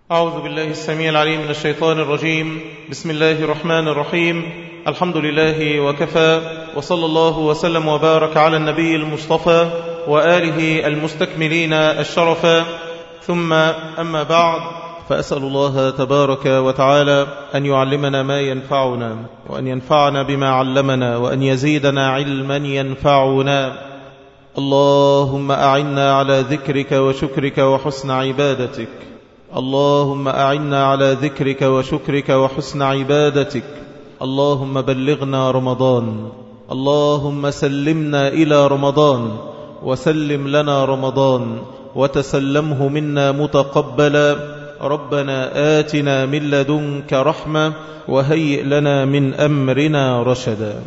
أعوذ بالله السميع العليم من الشيطان الرجيم بسم الله الرحمن الرحيم الحمد لله وكفى وصلى الله وسلم وبارك على النبي المصطفى وآله المستكملين الشرفا ثم أما بعد فأسأل الله تبارك وتعالى أن يعلمنا ما ينفعنا وأن ينفعنا بما علمنا وأن يزيدنا علما ينفعنا اللهم أعنا على ذكرك وشكرك وحسن عبادتك اللهم أعنا على ذكرك وشكرك وحسن عبادتك اللهم بلغنا رمضان اللهم سلمنا إلى رمضان وسلم لنا رمضان وتسلمه منا متقبلا ربنا آتنا من لدنك رحمة وهيئ لنا من أمرنا رشدا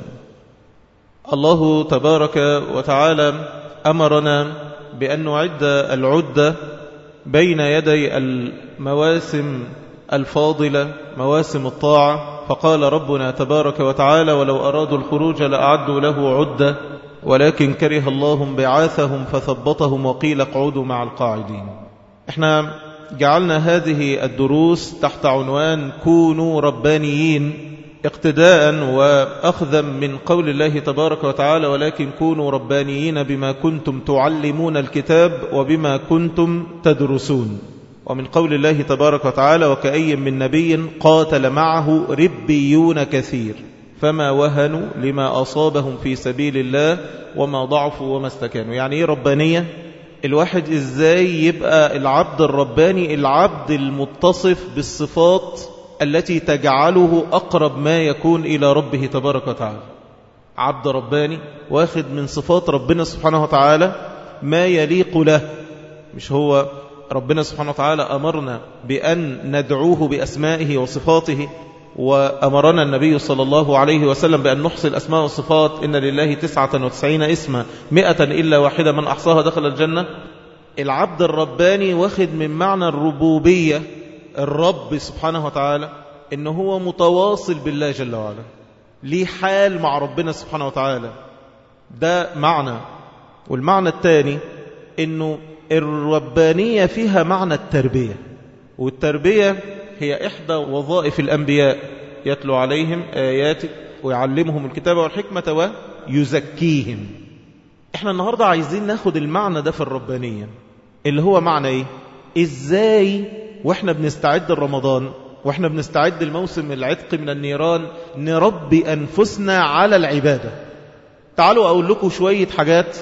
الله تبارك وتعالى أمرنا بأن نعد العدة بين يدي المواسم الفاضلة مواسم الطاعة فقال ربنا تبارك وتعالى ولو أرادوا الخروج لأعدوا له عدة ولكن كره الله بعاثهم فثبطهم وقيل اقعدوا مع القاعدين احنا جعلنا هذه الدروس تحت عنوان كونوا ربانيين اقتداء وأخذا من قول الله تبارك وتعالى ولكن كونوا ربانيين بما كنتم تعلمون الكتاب وبما كنتم تدرسون ومن قول الله تبارك وتعالى وكأي من نبي قاتل معه ربيون كثير فما وهنوا لما أصابهم في سبيل الله وما ضعفوا وما استكانوا يعني ايه ربانية الواحد ازاي يبقى العبد الرباني العبد المتصف بالصفات التي تجعله أقرب ما يكون إلى ربه تبارك وتعالى عبد رباني واخد من صفات ربنا سبحانه وتعالى ما يليق له مش هو ربنا سبحانه وتعالى أمرنا بأن ندعوه بأسمائه وصفاته وأمرنا النبي صلى الله عليه وسلم بأن نحصي الأسماء والصفات إن لله تسعة وتسعين اسما مئة إلا واحدة من أحصاها دخل الجنة العبد الرباني واخد من معنى الربوبية الرب سبحانه وتعالى إن هو متواصل بالله جل وعلا ليه حال مع ربنا سبحانه وتعالى ده معنى والمعنى الثاني إنه الربانية فيها معنى التربية والتربية هي إحدى وظائف الأنبياء يتلو عليهم آياتك ويعلمهم الكتاب والحكمة ويزكيهم احنا النهاردة عايزين ناخد المعنى ده في الربانية اللي هو معنى ايه ازاي واحنا بنستعد لرمضان واحنا بنستعد الموسم العتق من النيران نربي أنفسنا على العبادة تعالوا أقول لكم شوية حاجات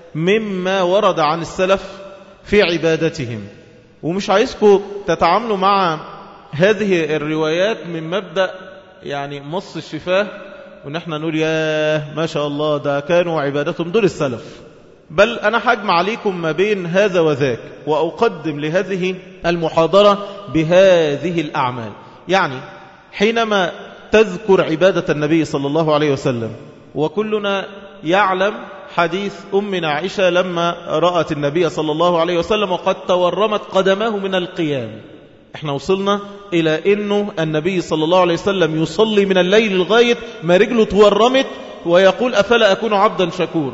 مما ورد عن السلف في عبادتهم ومش عايزكم تتعاملوا مع هذه الروايات من مبدأ يعني مص الشفاه وان احنا نقول يا ما شاء الله ده كانوا عبادتهم دول السلف بل أنا حجم عليكم ما بين هذا وذاك وأقدم لهذه المحاضرة بهذه الأعمال يعني حينما تذكر عبادة النبي صلى الله عليه وسلم وكلنا يعلم حديث أمنا عائشة لما رأت النبي صلى الله عليه وسلم وقد تورمت قدماه من القيام احنا وصلنا إلى أنه النبي صلى الله عليه وسلم يصلي من الليل لغاية ما رجله تورمت ويقول أفلا أكون عبدا شكورا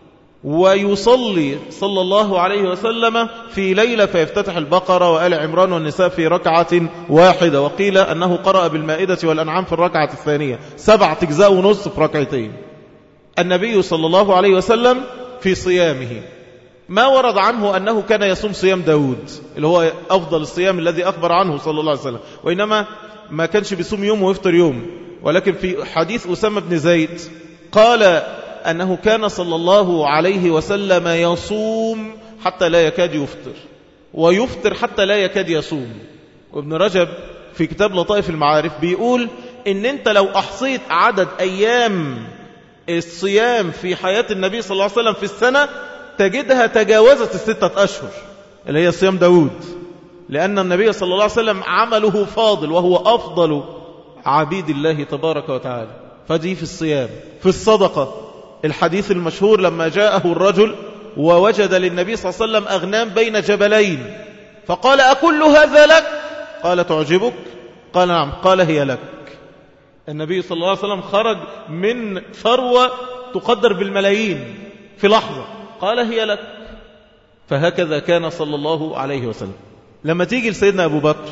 ويصلي صلى الله عليه وسلم في ليلة فيفتتح البقرة وآل عمران والنساء في ركعة واحدة وقيل أنه قرأ بالمائدة والأنعام في الركعة الثانية سبعة أجزاء ونص في ركعتين النبي صلى الله عليه وسلم في صيامه ما ورد عنه أنه كان يصوم صيام داود اللي هو أفضل الصيام الذي أخبر عنه صلى الله عليه وسلم وإنما ما كانش بيصوم يوم ويفطر يوم ولكن في حديث أسامة بن زيد قال أنه كان صلى الله عليه وسلم يصوم حتى لا يكاد يفطر ويفطر حتى لا يكاد يصوم وابن رجب في كتاب لطائف المعارف بيقول ان انت لو احصيت عدد ايام الصيام في حياة النبي صلى الله عليه وسلم في السنة تجدها تجاوزت الستة أشهر اللي هي صيام داود لأن النبي صلى الله عليه وسلم عمله فاضل وهو أفضل عبيد الله تبارك وتعالى فدي في الصيام في الصدقة الحديث المشهور لما جاءه الرجل ووجد للنبي صلى الله عليه وسلم أغنام بين جبلين فقال أكل هذا لك قال تعجبك قال نعم قال هي لك النبي صلى الله عليه وسلم خرج من ثروة تقدر بالملايين في لحظة قال هي لك فهكذا كان صلى الله عليه وسلم لما تيجي لسيدنا أبو بكر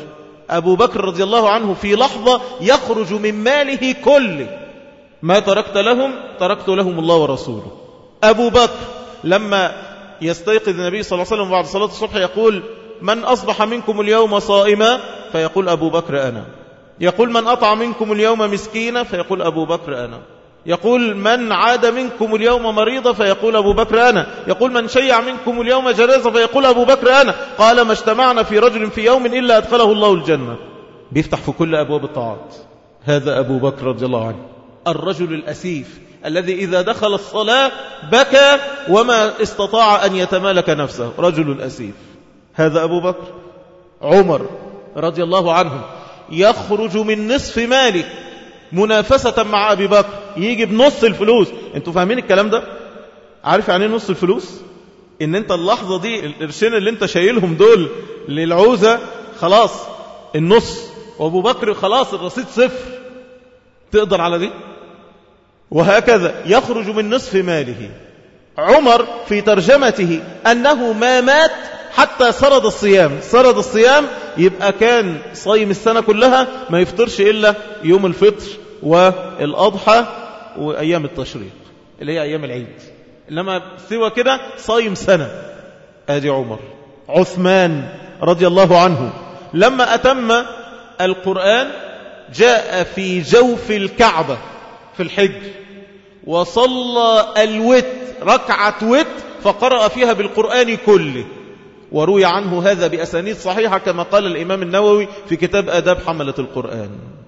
أبو بكر رضي الله عنه في لحظة يخرج من ماله كله ما تركت لهم تركت لهم الله ورسوله أبو بكر لما يستيقظ النبي صلى الله عليه وسلم بعد صلاة الصبح يقول من أصبح منكم اليوم صائما فيقول أبو بكر أنا يقول من أطع منكم اليوم مسكينا فيقول أبو بكر أنا يقول من عاد منكم اليوم مريضا فيقول أبو بكر أنا يقول من شيع منكم اليوم جنازة فيقول أبو بكر أنا قال ما اجتمعنا في رجل في يوم إلا أدخله الله الجنة بيفتح في كل أبواب الطاعات هذا أبو بكر رضي الله عنه الرجل الأسيف الذي إذا دخل الصلاة بكى وما استطاع أن يتمالك نفسه رجل أسيف هذا أبو بكر عمر رضي الله عنه يخرج من نصف ماله منافسة مع أبي بكر يجي بنص الفلوس انتوا فاهمين الكلام ده عارف يعني نص الفلوس ان انت اللحظة دي القرشين اللي انت شايلهم دول للعوزة خلاص النص وابو بكر خلاص الرصيد صفر تقدر على دي وهكذا يخرج من نصف ماله عمر في ترجمته أنه ما مات حتى سرد الصيام سرد الصيام يبقى كان صايم السنة كلها ما يفطرش إلا يوم الفطر والأضحى وأيام التشريق اللي هي أيام العيد إنما سوى كده صايم سنة آدي عمر عثمان رضي الله عنه لما أتم القرآن جاء في جوف الكعبة في الحج وصلى الوت ركعة وت فقرأ فيها بالقرآن كله وروي عنه هذا بأسانيد صحيحة كما قال الإمام النووي في كتاب أداب حملة القرآن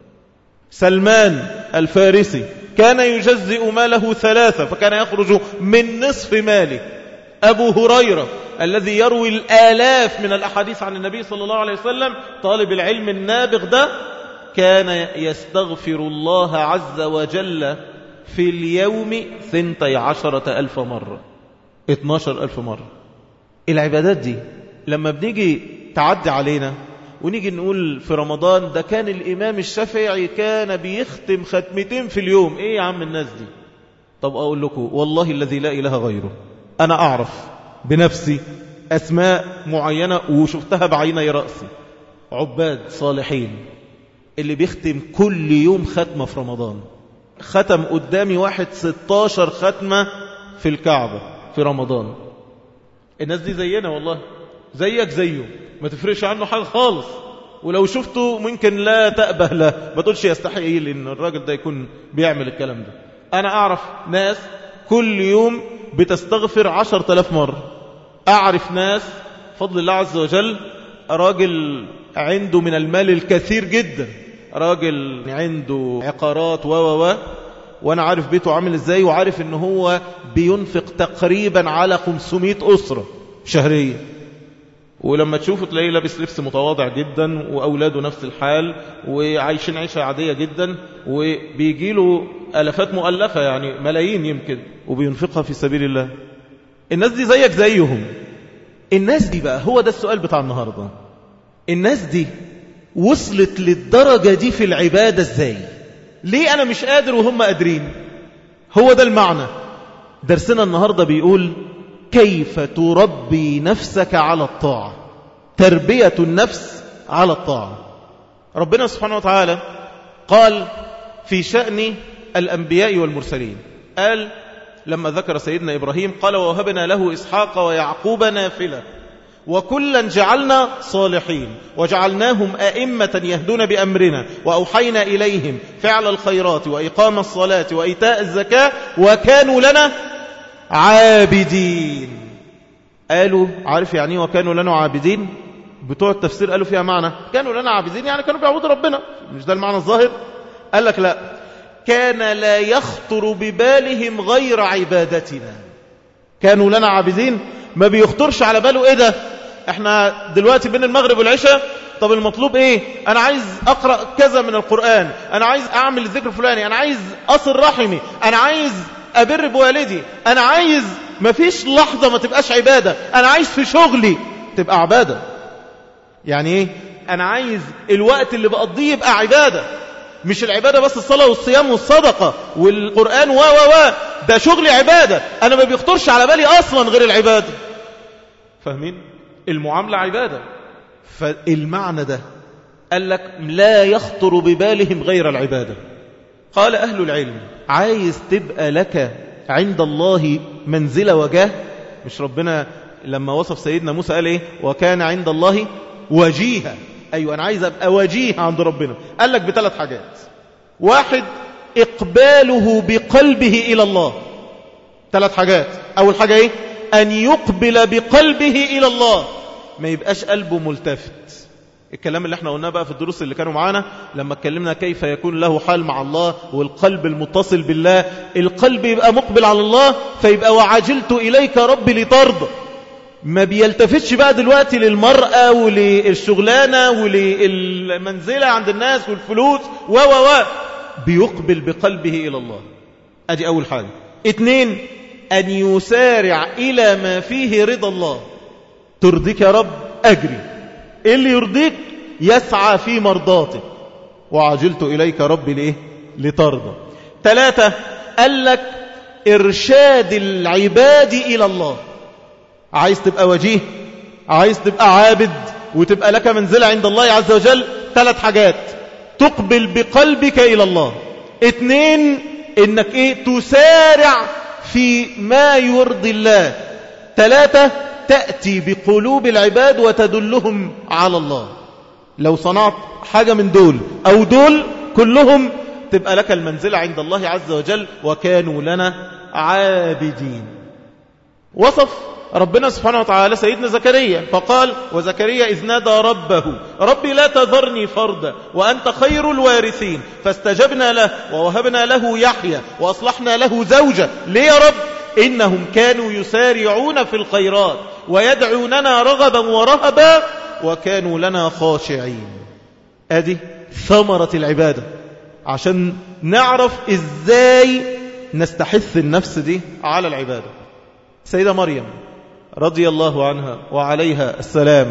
سلمان الفارسي كان يجزئ ماله ثلاثة فكان يخرج من نصف ماله أبو هريرة الذي يروي الآلاف من الأحاديث عن النبي صلى الله عليه وسلم طالب العلم النابغ ده كان يستغفر الله عز وجل في اليوم ثنتي عشرة ألف مرة اتناشر ألف مرة العبادات دي لما بنيجي تعدي علينا ونيجي نقول في رمضان ده كان الإمام الشافعي كان بيختم ختمتين في اليوم إيه يا عم الناس دي طب أقول لكم والله الذي لا إله غيره أنا أعرف بنفسي أسماء معينة وشفتها بعيني رأسي عباد صالحين اللي بيختم كل يوم ختمة في رمضان ختم قدامي واحد 16 ختمة في الكعبة في رمضان الناس دي زينا والله زيك زيه ما تفرقش عنه حاجة خالص ولو شفته ممكن لا تأبه له ما تقولش يستحي لأن الراجل ده يكون بيعمل الكلام ده أنا أعرف ناس كل يوم بتستغفر عشر تلاف مرة أعرف ناس فضل الله عز وجل راجل عنده من المال الكثير جدا راجل عنده عقارات و و و وانا عارف بيته عامل ازاي وعارف ان هو بينفق تقريبا على 500 أسرة شهريا ولما تشوفه تلاقيه لابس لبس متواضع جدا وأولاده نفس الحال وعايشين عيشة عادية جدا وبيجي له ألفات مؤلفة يعني ملايين يمكن وبينفقها في سبيل الله الناس دي زيك زيهم الناس دي بقى هو ده السؤال بتاع النهاردة الناس دي وصلت للدرجة دي في العبادة ازاي ليه أنا مش قادر وهم قادرين هو ده المعنى درسنا النهاردة بيقول كيف تربي نفسك على الطاعة تربية النفس على الطاعة ربنا سبحانه وتعالى قال في شأن الأنبياء والمرسلين قال لما ذكر سيدنا إبراهيم قال ووهبنا له إسحاق ويعقوب نافلة وكلا جعلنا صالحين وجعلناهم أئمة يهدون بأمرنا وأوحينا إليهم فعل الخيرات وإقام الصلاة وإيتاء الزكاة وكانوا لنا عابدين قالوا عارف يعني وكانوا لنا عابدين بتوع التفسير قالوا فيها معنى كانوا لنا عابدين يعني كانوا بيعبدوا ربنا مش ده المعنى الظاهر قال لك لا كان لا يخطر ببالهم غير عبادتنا كانوا لنا عابدين ما بيخطرش على باله ايه ده احنا دلوقتي بين المغرب والعشاء طب المطلوب ايه انا عايز اقرأ كذا من القرآن انا عايز اعمل الذكر الفلاني انا عايز اصل رحمي انا عايز ابر بوالدي انا عايز ما فيش لحظة ما تبقاش عبادة انا عايز في شغلي تبقى عبادة يعني ايه انا عايز الوقت اللي بقضيه يبقى عبادة مش العبادة بس الصلاة والصيام والصدقة والقرآن و و و ده شغلي عبادة أنا ما بيخطرش على بالي أصلا غير العبادة فاهمين؟ المعاملة عبادة فالمعنى ده قال لك لا يخطر ببالهم غير العبادة قال أهل العلم عايز تبقى لك عند الله منزلة وجاه مش ربنا لما وصف سيدنا موسى قال إيه وكان عند الله وجيها أيوة أنا عايز أبقى وجيه عند ربنا قال لك بثلاث حاجات واحد إقباله بقلبه إلى الله ثلاث حاجات أول حاجة إيه أن يقبل بقلبه إلى الله ما يبقاش قلبه ملتفت الكلام اللي احنا قلناه بقى في الدروس اللي كانوا معانا لما اتكلمنا كيف يكون له حال مع الله والقلب المتصل بالله القلب يبقى مقبل على الله فيبقى وعجلت إليك ربي لترضى ما بيلتفتش بقى دلوقتي للمرأة وللشغلانة وللمنزلة عند الناس والفلوس و و و بيقبل بقلبه إلى الله أدي أول حاجة اتنين أن يسارع إلى ما فيه رضا الله ترضيك يا رب أجري إيه اللي يرضيك يسعى في مرضاتك وعجلت إليك ربي لإيه لترضى ثلاثة قال لك إرشاد العباد إلى الله عايز تبقى وجيه عايز تبقى عابد وتبقى لك منزلة عند الله عز وجل ثلاث حاجات تقبل بقلبك إلى الله اثنين انك ايه تسارع في ما يرضي الله ثلاثة تأتي بقلوب العباد وتدلهم على الله لو صنعت حاجة من دول أو دول كلهم تبقى لك المنزلة عند الله عز وجل وكانوا لنا عابدين وصف ربنا سبحانه وتعالى سيدنا زكريا فقال وزكريا إذ نادى ربه ربي لا تذرني فردا وأنت خير الوارثين فاستجبنا له ووهبنا له يحيى وأصلحنا له زوجة ليه يا رب إنهم كانوا يسارعون في الخيرات ويدعوننا رغبا ورهبا وكانوا لنا خاشعين أدي ثمرة العبادة عشان نعرف إزاي نستحث النفس دي على العبادة سيدة مريم رضي الله عنها وعليها السلام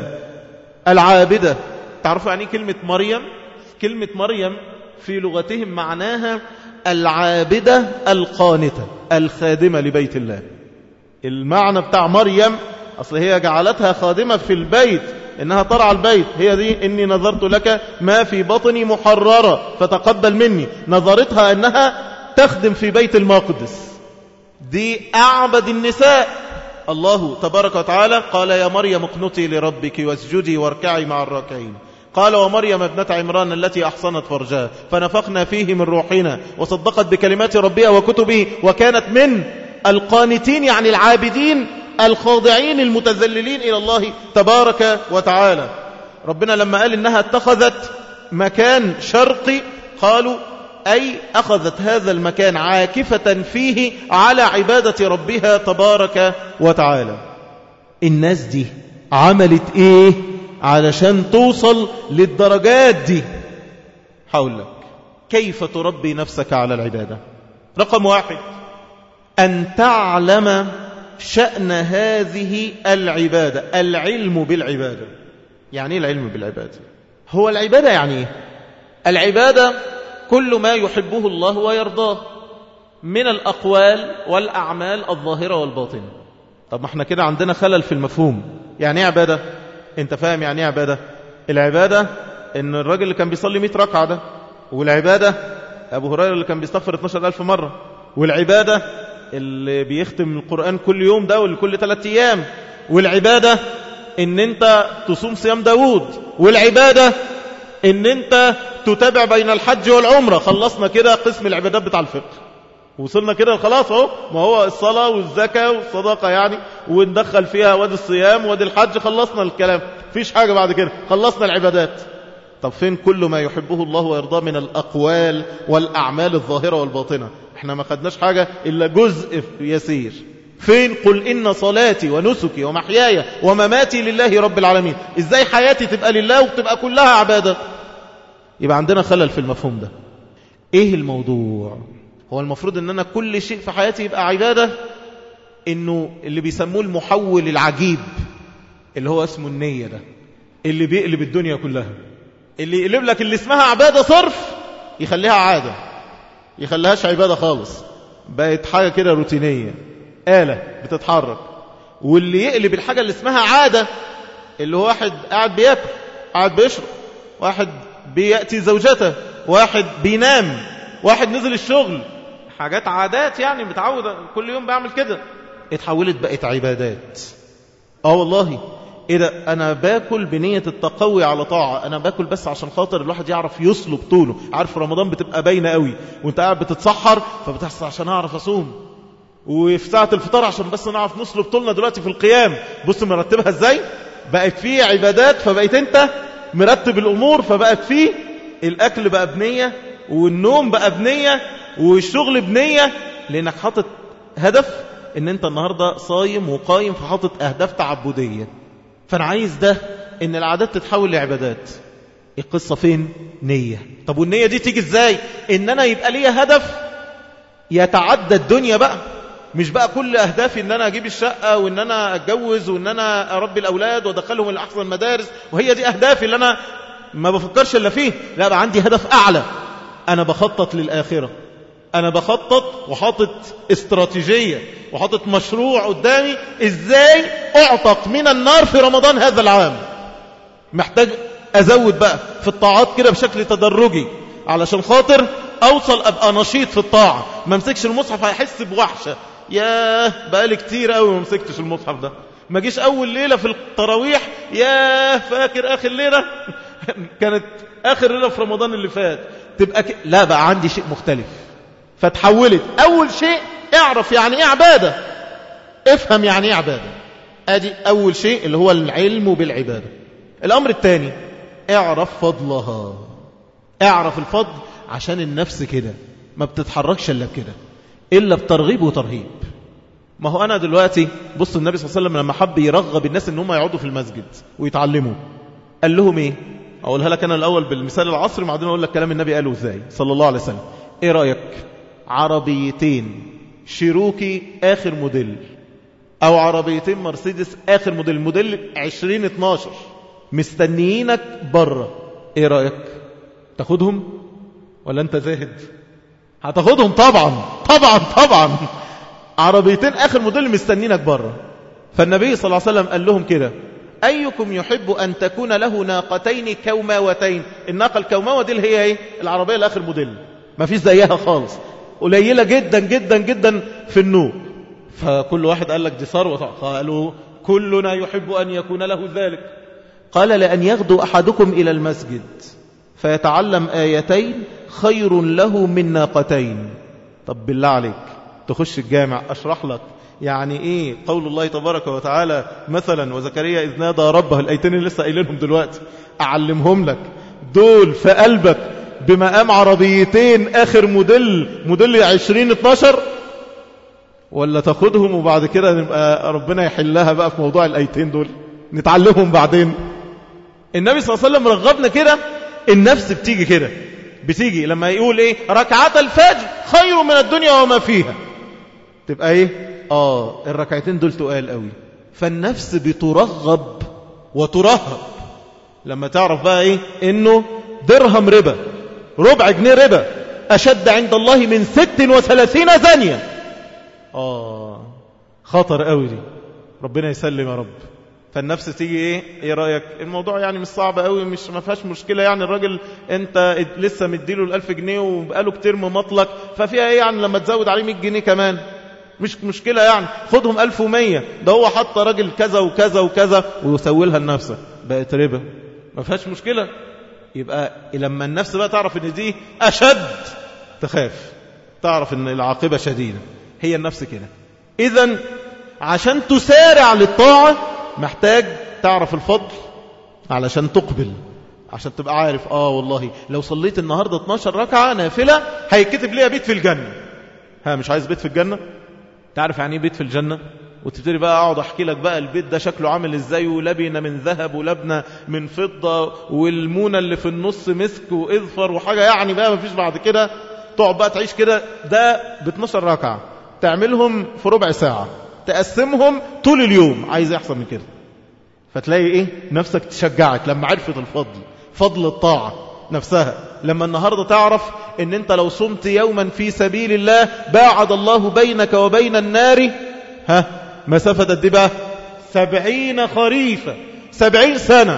العابدة تعرفوا يعني كلمة مريم كلمة مريم في لغتهم معناها العابدة القانتة الخادمة لبيت الله المعنى بتاع مريم أصل هي جعلتها خادمة في البيت إنها ترعى البيت هي دي إني نظرت لك ما في بطني محررة فتقبل مني نظرتها أنها تخدم في بيت المقدس دي أعبد النساء الله تبارك وتعالى قال يا مريم اقنتي لربك واسجدي واركعي مع الراكعين قال ومريم ابنة عمران التي أحصنت فرجها فنفخنا فيه من روحنا وصدقت بكلمات ربها وكتبه وكانت من القانتين يعني العابدين الخاضعين المتذللين إلى الله تبارك وتعالى ربنا لما قال إنها اتخذت مكان شرقي قالوا أي أخذت هذا المكان عاكفة فيه على عبادة ربها تبارك وتعالى الناس دي عملت إيه علشان توصل للدرجات دي حول لك كيف تربي نفسك على العبادة رقم واحد أن تعلم شأن هذه العبادة العلم بالعبادة يعني ايه العلم بالعبادة هو العبادة يعني ايه العبادة كل ما يحبه الله ويرضاه من الأقوال والأعمال الظاهرة والباطنة طب ما احنا كده عندنا خلل في المفهوم يعني ايه عبادة انت فاهم يعني ايه عبادة العبادة ان الراجل اللي كان بيصلي 100 ركعة ده والعبادة أبو هريرة اللي كان بيستغفر 12000 مرة والعبادة اللي بيختم القرآن كل يوم ده واللي كل ثلاثة أيام والعبادة ان انت تصوم صيام داود والعبادة ان انت تتابع بين الحج والعمرة خلصنا كده قسم العبادات بتاع الفقه وصلنا كده خلاص اهو ما هو الصلاة والزكاة والصدقة يعني وندخل فيها وادي الصيام وادي الحج خلصنا الكلام فيش حاجة بعد كده خلصنا العبادات طب فين كل ما يحبه الله ويرضاه من الأقوال والأعمال الظاهرة والباطنة احنا ما خدناش حاجة إلا جزء يسير فين قل إن صلاتي ونسكي ومحياي ومماتي لله رب العالمين إزاي حياتي تبقى لله وتبقى كلها عبادة يبقى عندنا خلل في المفهوم ده ايه الموضوع هو المفروض ان انا كل شيء في حياتي يبقى عبادة انه اللي بيسموه المحول العجيب اللي هو اسمه النية ده اللي بيقلب الدنيا كلها اللي يقلب لك اللي اسمها عبادة صرف يخليها عادة يخليهاش عبادة خالص بقت حاجة كده روتينية آلة بتتحرك واللي يقلب الحاجة اللي اسمها عادة اللي هو واحد قاعد بياكل قاعد بيشرب واحد بيأتي زوجته واحد بينام واحد نزل الشغل حاجات عادات يعني متعود كل يوم بعمل كده اتحولت بقت عبادات اه والله ايه ده انا باكل بنية التقوي على طاعة انا باكل بس عشان خاطر الواحد يعرف يصلب طوله عارف رمضان بتبقى باينة قوي وانت قاعد بتتسحر فبتحصل عشان اعرف اصوم وفي ساعة الفطار عشان بس نعرف نصلب طولنا دلوقتي في القيام بص مرتبها ازاي بقت فيه عبادات فبقيت انت مرتب الامور فبقت فيه الاكل بقى بنية والنوم بقى بنية والشغل بنية لانك حاطط هدف ان انت النهاردة صايم وقايم فحاطط اهداف تعبدية فانا عايز ده ان العادات تتحول لعبادات القصة فين نية طب والنية دي تيجي ازاي ان انا يبقى ليا هدف يتعدى الدنيا بقى مش بقى كل أهدافي إن أنا أجيب الشقة وإن أنا أتجوز وإن أنا أربي الأولاد وأدخلهم الأحسن المدارس وهي دي أهدافي اللي أنا ما بفكرش إلا فيه لا بقى عندي هدف أعلى أنا بخطط للآخرة أنا بخطط وحاطط استراتيجية وحاطط مشروع قدامي إزاي أعتق من النار في رمضان هذا العام محتاج أزود بقى في الطاعات كده بشكل تدرجي علشان خاطر أوصل أبقى نشيط في الطاعة ما امسكش المصحف هيحس بوحشة ياه بقالي كتير قوي ما مسكتش المصحف ده ما جيش أول ليلة في التراويح ياه فاكر آخر ليلة كانت آخر ليلة في رمضان اللي فات تبقى ك... لا بقى عندي شيء مختلف فتحولت أول شيء اعرف يعني ايه عبادة افهم يعني ايه عبادة ادي أول شيء اللي هو العلم بالعبادة الأمر الثاني اعرف فضلها اعرف الفضل عشان النفس كده ما بتتحركش الا بكده إلا بترغيب وترهيب ما هو أنا دلوقتي بص النبي صلى الله عليه وسلم لما حب يرغب الناس ان هم يقعدوا في المسجد ويتعلموا قال لهم ايه اقولها لك انا الاول بالمثال العصري بعدين اقول لك كلام النبي قاله ازاي صلى الله عليه وسلم ايه رايك عربيتين شيروكي اخر موديل او عربيتين مرسيدس اخر موديل موديل 2012 مستنيينك بره ايه رايك تاخدهم ولا انت زاهد هتاخدهم طبعا طبعا طبعا عربيتين اخر موديل مستنينك بره فالنبي صلى الله عليه وسلم قال لهم كده أيكم يحب أن تكون له ناقتين كوماوتين الناقة الكوماوة دي اللي هي ايه العربية الآخر موديل ما فيش زيها خالص قليلة جدا جدا جدا في النوق فكل واحد قال لك دي ثروة قالوا كلنا يحب أن يكون له ذلك قال لأن يغدو أحدكم إلى المسجد فيتعلم آيتين خير له من ناقتين طب بالله عليك تخش الجامع أشرح لك يعني ايه قول الله تبارك وتعالى مثلا وزكريا إذ نادى ربه الأيتين اللي لسه قايلينهم دلوقتي أعلمهم لك دول في قلبك بمقام عربيتين آخر موديل موديل 2012 ولا تاخدهم وبعد كده نبقى ربنا يحلها بقى في موضوع الأيتين دول نتعلمهم بعدين النبي صلى الله عليه وسلم رغبنا كده النفس بتيجي كده بتيجي لما يقول ايه ركعات الفجر خير من الدنيا وما فيها تبقى ايه اه الركعتين دول تقال قوي فالنفس بترغب وترهب لما تعرف بقى ايه انه درهم ربا ربع جنيه ربا اشد عند الله من ست وثلاثين زانية اه خطر قوي دي ربنا يسلم يا رب فالنفس تيجي ايه ايه رايك الموضوع يعني مش صعب قوي مش ما فيهاش مشكله يعني الراجل انت لسه مديله الألف جنيه وبقاله كتير ممطلك ففيها ايه يعني لما تزود عليه 100 جنيه كمان مش مشكله يعني خدهم 1100 ده هو حط راجل كذا وكذا وكذا ويسوي لها لنفسه بقت ربا ما فيهاش مشكله يبقى لما النفس بقى تعرف ان دي اشد تخاف تعرف ان العاقبه شديده هي النفس كده اذا عشان تسارع للطاعه محتاج تعرف الفضل علشان تقبل عشان تبقى عارف اه والله لو صليت النهاردة 12 ركعة نافلة هيكتب لي بيت في الجنة ها مش عايز بيت في الجنة تعرف يعني ايه بيت في الجنة وتبتدي بقى اقعد احكي لك بقى البيت ده شكله عامل ازاي ولبنه من ذهب ولبنه من فضة والمونة اللي في النص مسك واذفر وحاجة يعني بقى مفيش بعد كده تقعد بقى تعيش كده ده ب 12 ركعة تعملهم في ربع ساعة تقسمهم طول اليوم عايز يحصل من كده فتلاقي ايه نفسك تشجعك لما عرفت الفضل فضل الطاعة نفسها لما النهاردة تعرف ان انت لو صمت يوما في سبيل الله باعد الله بينك وبين النار ها مسافة قد بقى سبعين خريفة سبعين سنة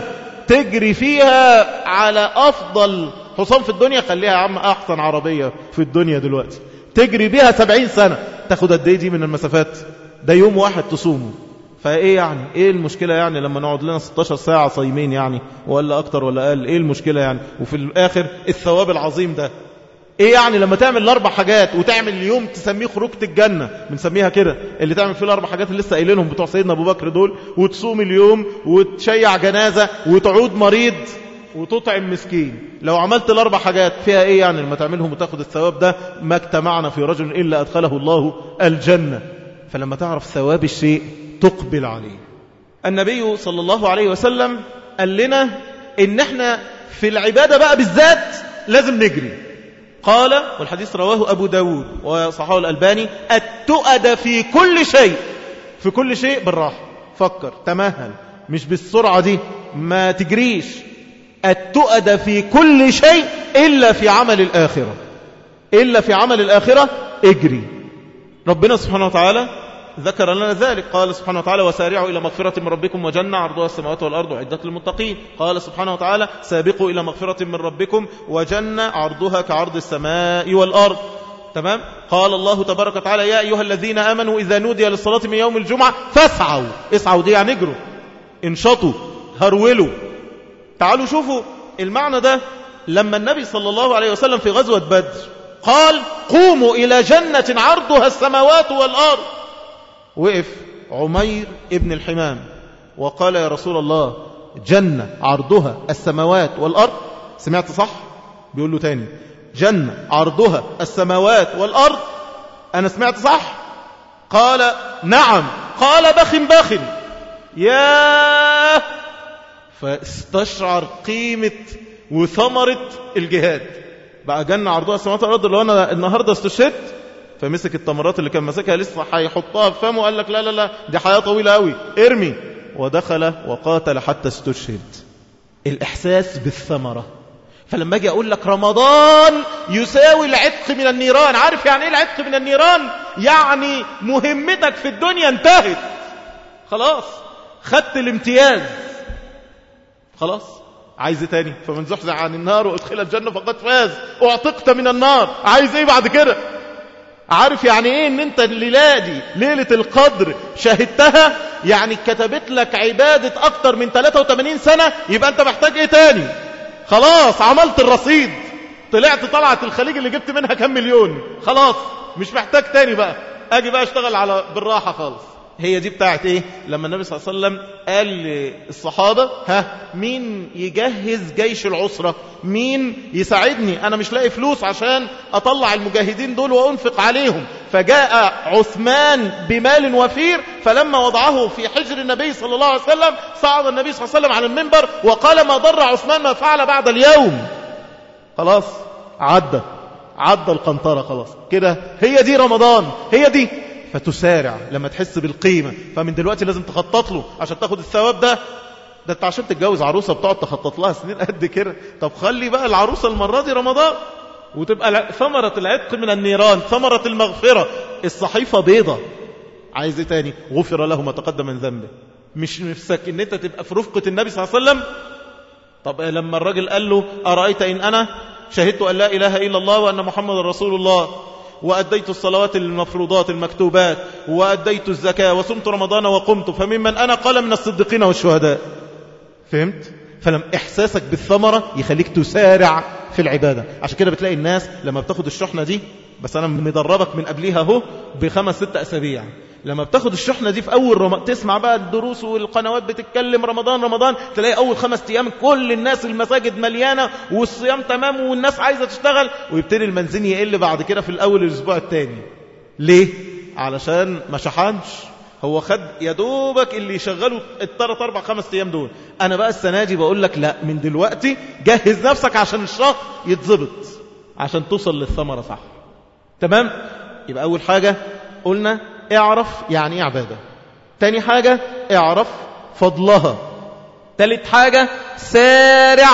تجري فيها على أفضل حصان في الدنيا خليها يا عم أحسن عربية في الدنيا دلوقتي تجري بيها سبعين سنة تاخد قد ايه دي من المسافات ده يوم واحد تصومه فايه يعني ايه المشكلة يعني لما نقعد لنا 16 ساعة صايمين يعني ولا اكتر ولا اقل ايه المشكلة يعني وفي الاخر الثواب العظيم ده ايه يعني لما تعمل الاربع حاجات وتعمل اليوم تسميه خروجة الجنة بنسميها كده اللي تعمل فيه الاربع حاجات اللي لسه قايلينهم بتوع سيدنا ابو بكر دول وتصوم اليوم وتشيع جنازة وتعود مريض وتطعم مسكين لو عملت الاربع حاجات فيها ايه يعني لما تعملهم وتاخد الثواب ده ما اجتمعنا في رجل الا ادخله الله الجنة فلما تعرف ثواب الشيء تقبل عليه النبي صلى الله عليه وسلم قال لنا ان احنا في العبادة بقى بالذات لازم نجري قال والحديث رواه أبو داود وصححه الألباني التؤد في كل شيء في كل شيء بالراحة فكر تمهل مش بالسرعة دي ما تجريش التؤد في كل شيء إلا في عمل الآخرة إلا في عمل الآخرة اجري ربنا سبحانه وتعالى ذكر لنا ذلك قال سبحانه وتعالى وسارعوا إلى مغفرة من ربكم وجنة عرضها السماوات والأرض عدة للمتقين قال سبحانه وتعالى سابقوا إلى مغفرة من ربكم وجنة عرضها كعرض السماء والأرض تمام قال الله تبارك وتعالى يا أيها الذين آمنوا إذا نودي للصلاة من يوم الجمعة فاسعوا اسعوا دي يعني اجروا انشطوا هرولوا تعالوا شوفوا المعنى ده لما النبي صلى الله عليه وسلم في غزوة بدر قال قوموا إلى جنة عرضها السماوات والأرض وقف عمير ابن الحمام وقال يا رسول الله جنة عرضها السماوات والأرض سمعت صح بيقول له تاني جنة عرضها السماوات والأرض أنا سمعت صح قال نعم قال بخ بخ يا فاستشعر قيمة وثمرة الجهاد بقى جنة عرضها السماوات والأرض اللي أنا النهاردة استشهدت فمسك التمرات اللي كان ماسكها لسه هيحطها في فمه وقال لك لا لا لا دي حياة طويلة قوي ارمي ودخل وقاتل حتى استشهد الإحساس بالثمرة فلما اجي اقول لك رمضان يساوي العتق من النيران عارف يعني ايه العتق من النيران يعني مهمتك في الدنيا انتهت خلاص خدت الامتياز خلاص عايز ايه تاني فمن زحزح عن النار وادخل الجنة فقد فاز اعتقت من النار عايز ايه بعد كده عارف يعني ايه ان انت الليلة دي ليلة القدر شاهدتها يعني كتبت لك عبادة اكتر من 83 سنة يبقى انت محتاج ايه تاني خلاص عملت الرصيد طلعت طلعت الخليج اللي جبت منها كم مليون خلاص مش محتاج تاني بقى اجي بقى اشتغل على بالراحة خالص هي دي بتاعت ايه لما النبي صلى الله عليه وسلم قال للصحابة ها مين يجهز جيش العسرة مين يساعدني انا مش لاقي فلوس عشان اطلع المجاهدين دول وانفق عليهم فجاء عثمان بمال وفير فلما وضعه في حجر النبي صلى الله عليه وسلم صعد النبي صلى الله عليه وسلم على المنبر وقال ما ضر عثمان ما فعل بعد اليوم خلاص عدى عدى القنطرة خلاص كده هي دي رمضان هي دي فتسارع لما تحس بالقيمة فمن دلوقتي لازم تخطط له عشان تاخد الثواب ده ده انت عشان تتجوز عروسة بتقعد تخطط لها سنين قد كده طب خلي بقى العروسة المرة دي رمضان وتبقى ثمرة العتق من النيران ثمرة المغفرة الصحيفة بيضة عايز ايه تاني غفر له ما تقدم من ذنبه مش نفسك ان انت تبقى في رفقة النبي صلى الله عليه وسلم طب لما الراجل قال له أرأيت إن أنا شهدت أن لا إله إلا الله وأن محمد رسول الله وأديت الصلوات المفروضات المكتوبات وأديت الزكاة وصمت رمضان وقمت فممن أنا قال من الصديقين والشهداء فهمت؟ فلم إحساسك بالثمرة يخليك تسارع في العبادة عشان كده بتلاقي الناس لما بتاخد الشحنة دي بس أنا مدربك من قبليها اهو بخمس ست أسابيع لما بتاخد الشحنة دي في أول رمضان تسمع بقى الدروس والقنوات بتتكلم رمضان رمضان تلاقي أول خمس أيام كل الناس المساجد مليانة والصيام تمام والناس عايزة تشتغل ويبتدي المنزين يقل بعد كده في الأول الأسبوع الثاني ليه؟ علشان ما شحنش هو خد يا دوبك اللي يشغله الثلاث اربع خمس ايام دول انا بقى السنه دي بقول لك لا من دلوقتي جهز نفسك عشان الشهر يتظبط عشان توصل للثمره صح تمام يبقى اول حاجه قلنا اعرف يعني ايه عباده تاني حاجه اعرف فضلها تالت حاجه سارع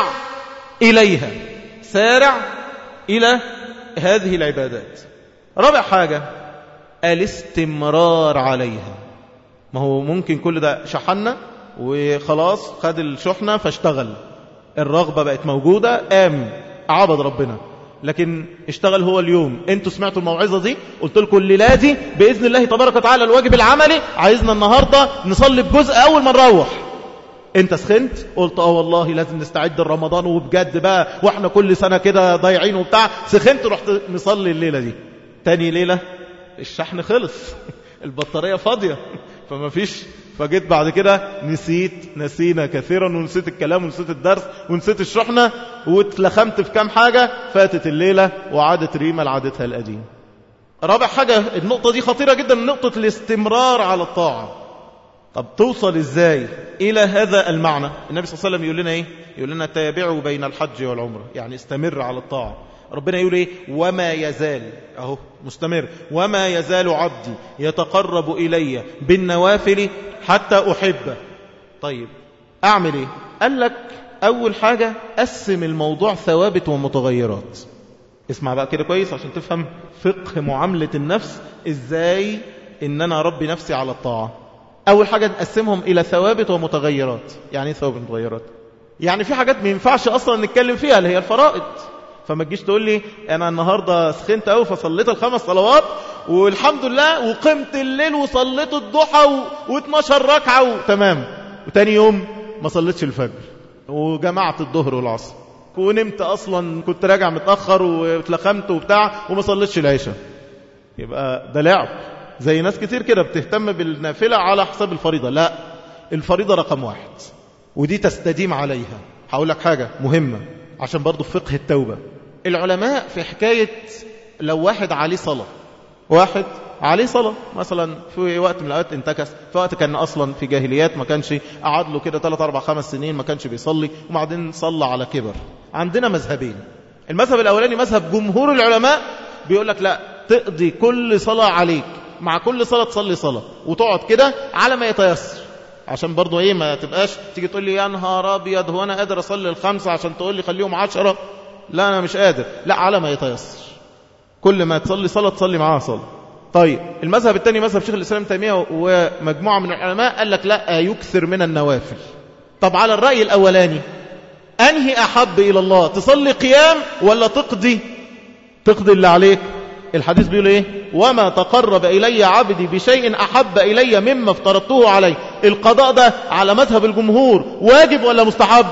اليها سارع الى هذه العبادات رابع حاجه الاستمرار عليها ما هو ممكن كل ده شحنا وخلاص خد الشحنة فاشتغل الرغبة بقت موجودة قام عبد ربنا لكن اشتغل هو اليوم انتوا سمعتوا الموعظة دي قلت لكم الليلة دي بإذن الله تبارك وتعالى الواجب العملي عايزنا النهاردة نصلي بجزء أول ما نروح انت سخنت قلت اه والله لازم نستعد لرمضان وبجد بقى واحنا كل سنة كده ضايعين وبتاع سخنت رحت نصلي الليلة دي تاني ليلة الشحن خلص البطارية فاضية فما فيش فجيت بعد كده نسيت نسينا كثيرا ونسيت الكلام ونسيت الدرس ونسيت الشحنة واتلخمت في كام حاجة فاتت الليلة وعادت ريما لعادتها القديم رابع حاجة النقطة دي خطيرة جدا نقطة الاستمرار على الطاعة طب توصل ازاي الى هذا المعنى النبي صلى الله عليه وسلم يقول لنا ايه يقول لنا تابعوا بين الحج والعمرة يعني استمر على الطاعة ربنا يقول ايه وما يزال اهو مستمر وما يزال عبدي يتقرب الي بالنوافل حتى احبه طيب اعمل ايه قال لك اول حاجة قسم الموضوع ثوابت ومتغيرات اسمع بقى كده كويس عشان تفهم فقه معاملة النفس ازاي ان انا اربي نفسي على الطاعة اول حاجة نقسمهم الى ثوابت ومتغيرات يعني ايه ثوابت ومتغيرات يعني في حاجات ما ينفعش اصلا نتكلم فيها اللي هي الفرائض فما تجيش تقول لي انا النهارده سخنت قوي فصليت الخمس صلوات والحمد لله وقمت الليل وصليت الضحى و12 ركعه تمام وتاني يوم ما صليتش الفجر وجمعت الظهر والعصر ونمت اصلا كنت راجع متاخر واتلخمت وبتاع وما صليتش العشاء يبقى ده لعب زي ناس كتير كده بتهتم بالنافله على حساب الفريضه لا الفريضه رقم واحد ودي تستديم عليها هقول لك حاجه مهمه عشان برضو فقه التوبة العلماء في حكاية لو واحد عليه صلاة واحد عليه صلاة مثلا في وقت من الأوقات انتكس في وقت كان أصلا في جاهليات ما كانش قعد له كده 3 4 5 سنين ما كانش بيصلي وبعدين صلى على كبر عندنا مذهبين المذهب الأولاني مذهب جمهور العلماء بيقول لك لا تقضي كل صلاة عليك مع كل صلاة تصلي صلاة وتقعد كده على ما يتيسر عشان برضو ايه ما تبقاش تيجي تقول لي يا نهار ابيض هو انا قادر اصلي الخمسه عشان تقول لي خليهم عشرة لا انا مش قادر لا على ما يتيسر كل ما تصلي صلاه تصلي معاها صلاه طيب المذهب الثاني مذهب شيخ الاسلام تيميه ومجموعه من العلماء قال لك لا يكثر من النوافل طب على الراي الاولاني انهي احب الى الله تصلي قيام ولا تقضي تقضي اللي عليك الحديث بيقول ايه وما تقرب الي عبدي بشيء احب الي مما افترضته عليه القضاء ده على مذهب الجمهور واجب ولا مستحب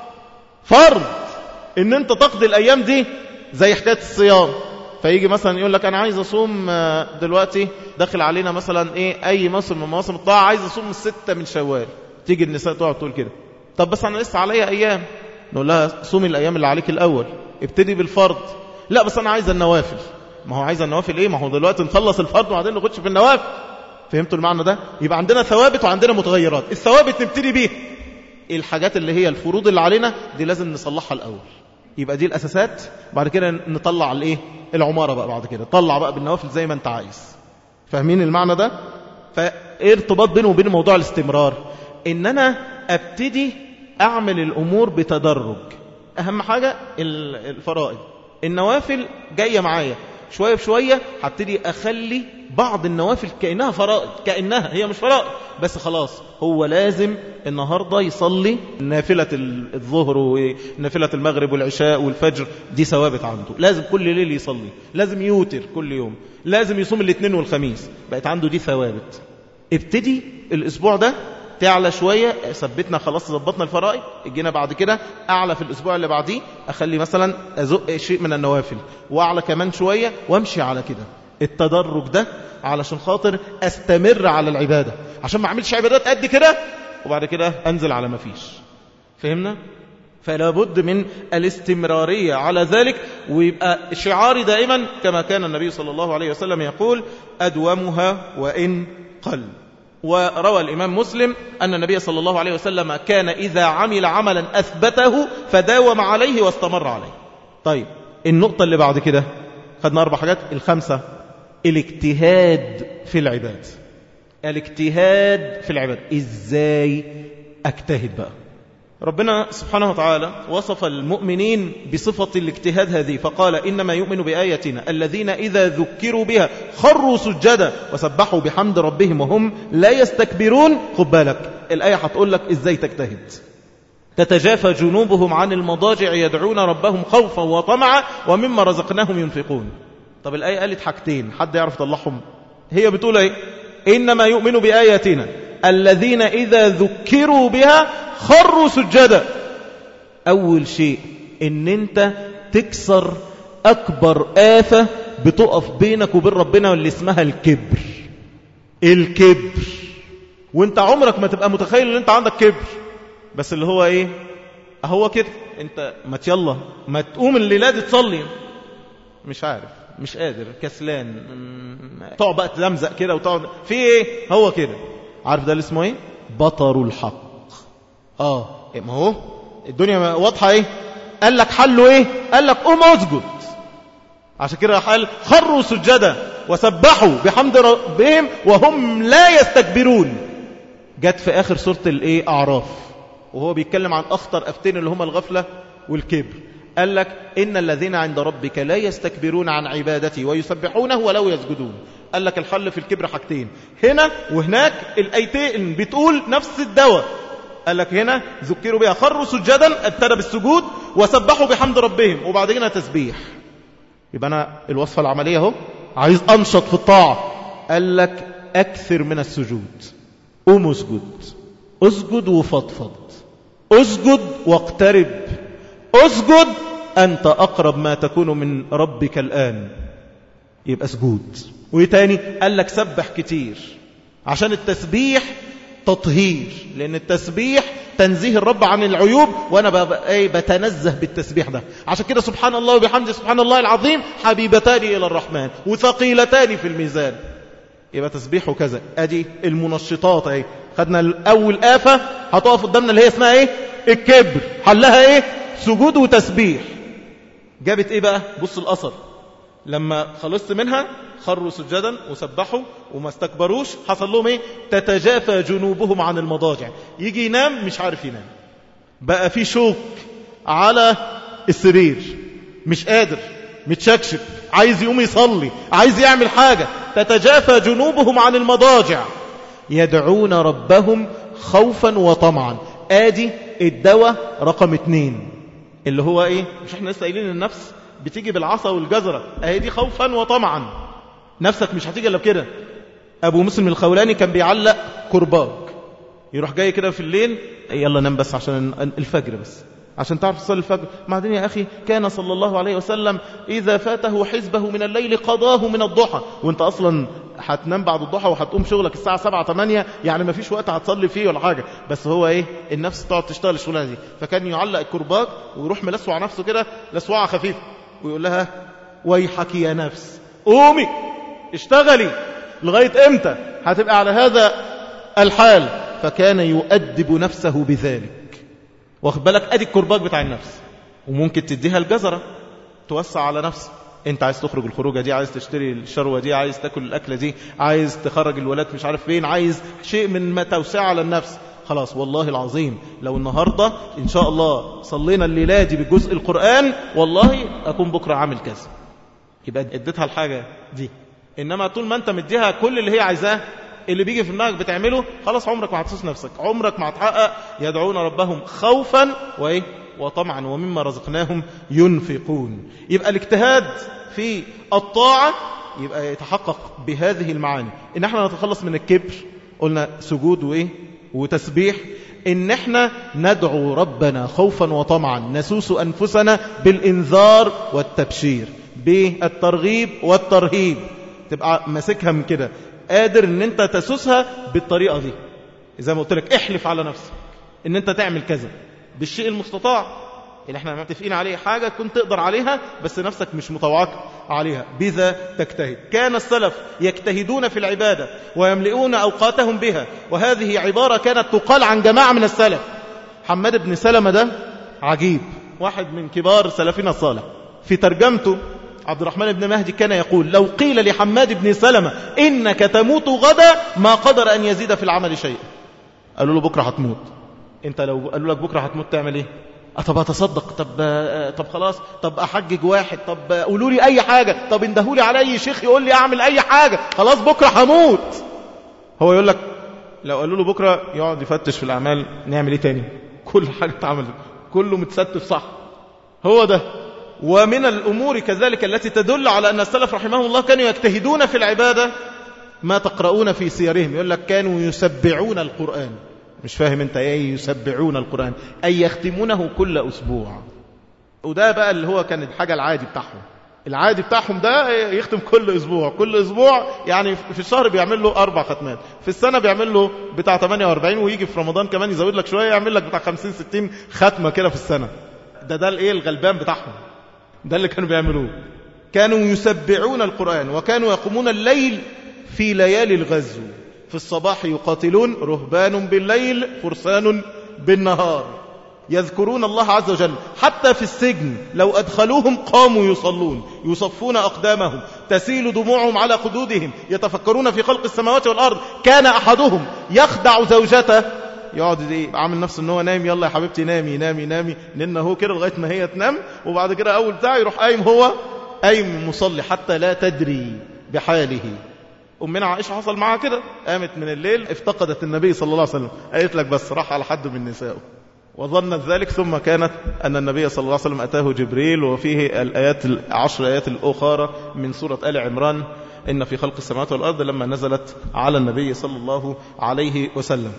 فرض ان انت تقضي الايام دي زي حكايه الصيام فيجي مثلا يقول لك انا عايز اصوم دلوقتي داخل علينا مثلا ايه اي موسم من مواسم الطاعه عايز اصوم الستة من شوال تيجي النساء تقعد تقول كده طب بس انا لسه عليا ايام نقول لها صومي الايام اللي عليك الاول ابتدي بالفرض لا بس انا عايز النوافل ما هو عايز النوافل ايه ما هو دلوقتي نخلص الفرض وبعدين نخش في النوافل فهمتوا المعنى ده يبقى عندنا ثوابت وعندنا متغيرات الثوابت نبتدي بيها الحاجات اللي هي الفروض اللي علينا دي لازم نصلحها الاول يبقى دي الاساسات بعد كده نطلع الايه العماره بقى بعد كده طلع بقى بالنوافل زي ما انت عايز فاهمين المعنى ده فايه ارتباط بينه وبين موضوع الاستمرار ان انا ابتدي اعمل الامور بتدرج اهم حاجه الفرائض النوافل جايه معايا شوية بشوية هبتدي أخلي بعض النوافل كأنها فرائض كأنها هي مش فرائض بس خلاص هو لازم النهاردة يصلي نافلة الظهر ونافلة المغرب والعشاء والفجر دي ثوابت عنده لازم كل ليل يصلي لازم يوتر كل يوم لازم يصوم الاثنين والخميس بقت عنده دي ثوابت ابتدي الأسبوع ده تعلى شوية ثبتنا خلاص ظبطنا الفرائض جينا بعد كده أعلى في الأسبوع اللي بعديه أخلي مثلا أزق شيء من النوافل وأعلى كمان شوية وامشي على كده التدرج ده علشان خاطر أستمر على العبادة عشان ما أعملش عبادات قد كده وبعد كده أنزل على ما فيش فهمنا؟ فلا بد من الاستمرارية على ذلك ويبقى شعاري دائما كما كان النبي صلى الله عليه وسلم يقول أدومها وإن قل وروى الإمام مسلم أن النبي صلى الله عليه وسلم كان إذا عمل عملا أثبته فداوم عليه واستمر عليه طيب النقطة اللي بعد كده خدنا أربع حاجات الخمسة الاجتهاد في العباد الاجتهاد في العباد إزاي أجتهد بقى ربنا سبحانه وتعالى وصف المؤمنين بصفة الاجتهاد هذه فقال إنما يؤمن بآياتنا الذين إذا ذكروا بها خروا سجدا وسبحوا بحمد ربهم وهم لا يستكبرون خد بالك الآية هتقول لك إزاي تجتهد تتجافى جنوبهم عن المضاجع يدعون ربهم خوفا وطمعا ومما رزقناهم ينفقون طب الآية قالت حاجتين حد يعرف يطلعهم هي بتقول ايه إنما يؤمن بآياتنا الذين إذا ذكروا بها خروا سجدا أول شيء إن أنت تكسر أكبر آفة بتقف بينك وبين ربنا واللي اسمها الكبر الكبر وانت عمرك ما تبقى متخيل ان انت عندك كبر بس اللي هو ايه هو كده انت ما يلا ما تقوم الليلة دي تصلي مش عارف مش قادر كسلان تقعد بقى تلمزق كده وتقعد في ايه هو كده عارف ده اللي اسمه ايه بطر الحق اه ما هو الدنيا واضحة ايه قال لك حله ايه قال لك قوم اسجد عشان كده قال خروا سجدا وسبحوا بحمد ربهم وهم لا يستكبرون جت في اخر سورة الايه اعراف وهو بيتكلم عن اخطر افتين اللي هم الغفلة والكبر قال لك إن الذين عند ربك لا يستكبرون عن عبادته ويسبحونه ولو يسجدون قال لك الحل في الكبر حاجتين هنا وهناك الأيتين بتقول نفس الدواء قال لك هنا ذكروا بها خروا سجدا ابتدى بالسجود وسبحوا بحمد ربهم وبعد كده تسبيح يبقى أنا الوصفة العملية اهو عايز أنشط في الطاعة قال لك أكثر من السجود قوم اسجد اسجد وفضفض اسجد واقترب اسجد أنت أقرب ما تكون من ربك الآن يبقى سجود وتاني قال لك سبح كتير عشان التسبيح تطهير لأن التسبيح تنزيه الرب عن العيوب وأنا بقى ايه بتنزه بالتسبيح ده عشان كده سبحان الله وبحمده سبحان الله العظيم حبيبتان إلى الرحمن وثقيلتان في الميزان يبقى تسبيح وكذا ادي المنشطات اهي خدنا الاول آفة هتقف قدامنا اللي هي اسمها ايه الكبر حلها ايه سجود وتسبيح جابت ايه بقى بص الاثر لما خلصت منها خروا سجدا وسبحوا وما استكبروش حصل لهم ايه تتجافى جنوبهم عن المضاجع يجي ينام مش عارف ينام بقى في شوك على السرير مش قادر متشكشك عايز يقوم يصلي عايز يعمل حاجة تتجافى جنوبهم عن المضاجع يدعون ربهم خوفا وطمعا ادي الدواء رقم اتنين اللي هو ايه مش احنا لسه قايلين النفس بتيجي بالعصا والجزرة اهي دي خوفا وطمعا نفسك مش هتيجي الا بكده ابو مسلم الخولاني كان بيعلق كرباج يروح جاي كده في الليل يلا نام بس عشان الفجر بس عشان تعرف تصلي الفجر بعدين يا أخي كان صلى الله عليه وسلم إذا فاته حزبه من الليل قضاه من الضحى وانت أصلا هتنام بعد الضحى وهتقوم شغلك الساعة 7 8 يعني ما فيش وقت هتصلي فيه ولا حاجة بس هو ايه النفس تقعد تشتغل الشغلانة دي فكان يعلق الكرباج ويروح ملسوع نفسه كده لسوعة خفيفة ويقول لها ويحك يا نفس قومي اشتغلي لغاية امتى هتبقى على هذا الحال فكان يؤدب نفسه بذلك واخد بالك ادي الكرباج بتاع النفس وممكن تديها الجزرة توسع على نفسك انت عايز تخرج الخروجه دي عايز تشتري الشروه دي عايز تاكل الاكله دي عايز تخرج الولاد مش عارف فين عايز شيء من ما توسع على النفس خلاص والله العظيم لو النهارده ان شاء الله صلينا الليله دي بجزء القران والله اكون بكره عامل كذا يبقى اديتها الحاجه دي انما طول ما انت مديها كل اللي هي عايزاه اللي بيجي في دماغك بتعمله خلاص عمرك ما هتسوس نفسك عمرك ما هتحقق يدعون ربهم خوفا وايه وطمعا ومما رزقناهم ينفقون يبقى الاجتهاد في الطاعة يبقى يتحقق بهذه المعاني ان احنا نتخلص من الكبر قلنا سجود وايه وتسبيح ان احنا ندعو ربنا خوفا وطمعا نسوس انفسنا بالانذار والتبشير بالترغيب والترهيب تبقى ماسكها من كده قادر ان انت تسوسها بالطريقة دي زي ما قلت لك احلف على نفسك ان انت تعمل كذا بالشيء المستطاع اللي احنا متفقين عليه حاجة كنت تقدر عليها بس نفسك مش مطوعك عليها بذا تجتهد كان السلف يجتهدون في العبادة ويملئون أوقاتهم بها وهذه عبارة كانت تقال عن جماعة من السلف حماد بن سلمة ده عجيب واحد من كبار سلفنا الصالح في ترجمته عبد الرحمن بن مهدي كان يقول لو قيل لحماد بن سلمة إنك تموت غدا ما قدر أن يزيد في العمل شيئا قالوا له بكرة هتموت انت لو قالوا لك بكرة هتموت تعمل ايه طب اتصدق طب طب خلاص طب احجج واحد طب قولوا لي اي حاجة طب اندهوا لي على اي شيخ يقول لي اعمل اي حاجة خلاص بكرة هموت هو يقول لك لو قالوا له بكرة يقعد يفتش في الاعمال نعمل ايه تاني كل حاجة اتعملت كله متستف صح هو ده ومن الأمور كذلك التي تدل على أن السلف رحمه الله كانوا يجتهدون في العبادة ما تقرؤون في سيرهم يقول لك كانوا يسبعون القرآن مش فاهم انت ايه يسبعون القرآن أي يختمونه كل أسبوع وده بقى اللي هو كان الحاجة العادي بتاعهم العادي بتاعهم ده يختم كل أسبوع كل أسبوع يعني في الشهر بيعمل له أربع ختمات في السنة بيعمل له بتاع 48 ويجي في رمضان كمان يزود لك شوية يعمل لك بتاع 50 60 ختمة كده في السنة ده ده الايه الغلبان بتاعهم ده اللي كانوا بيعملوه كانوا يسبعون القرآن وكانوا يقومون الليل في ليالي الغزو في الصباح يقاتلون رهبان بالليل فرسان بالنهار يذكرون الله عز وجل حتى في السجن لو أدخلوهم قاموا يصلون يصفون أقدامهم تسيل دموعهم على خدودهم يتفكرون في خلق السماوات والأرض كان أحدهم يخدع زوجته يقعد ايه عامل نفسه ان هو نايم يلا يا حبيبتي نامي نامي نامي نن هو كده لغايه ما هي تنام وبعد كده اول بتاع يروح قايم هو قايم مصلي حتى لا تدري بحاله أمنا عائشة حصل معها كده قامت من الليل افتقدت النبي صلى الله عليه وسلم قالت لك بس راح على حد من نسائه وظنت ذلك ثم كانت أن النبي صلى الله عليه وسلم أتاه جبريل وفيه الآيات العشر آيات الأخرى من سورة آل عمران إن في خلق السماوات والأرض لما نزلت على النبي صلى الله عليه وسلم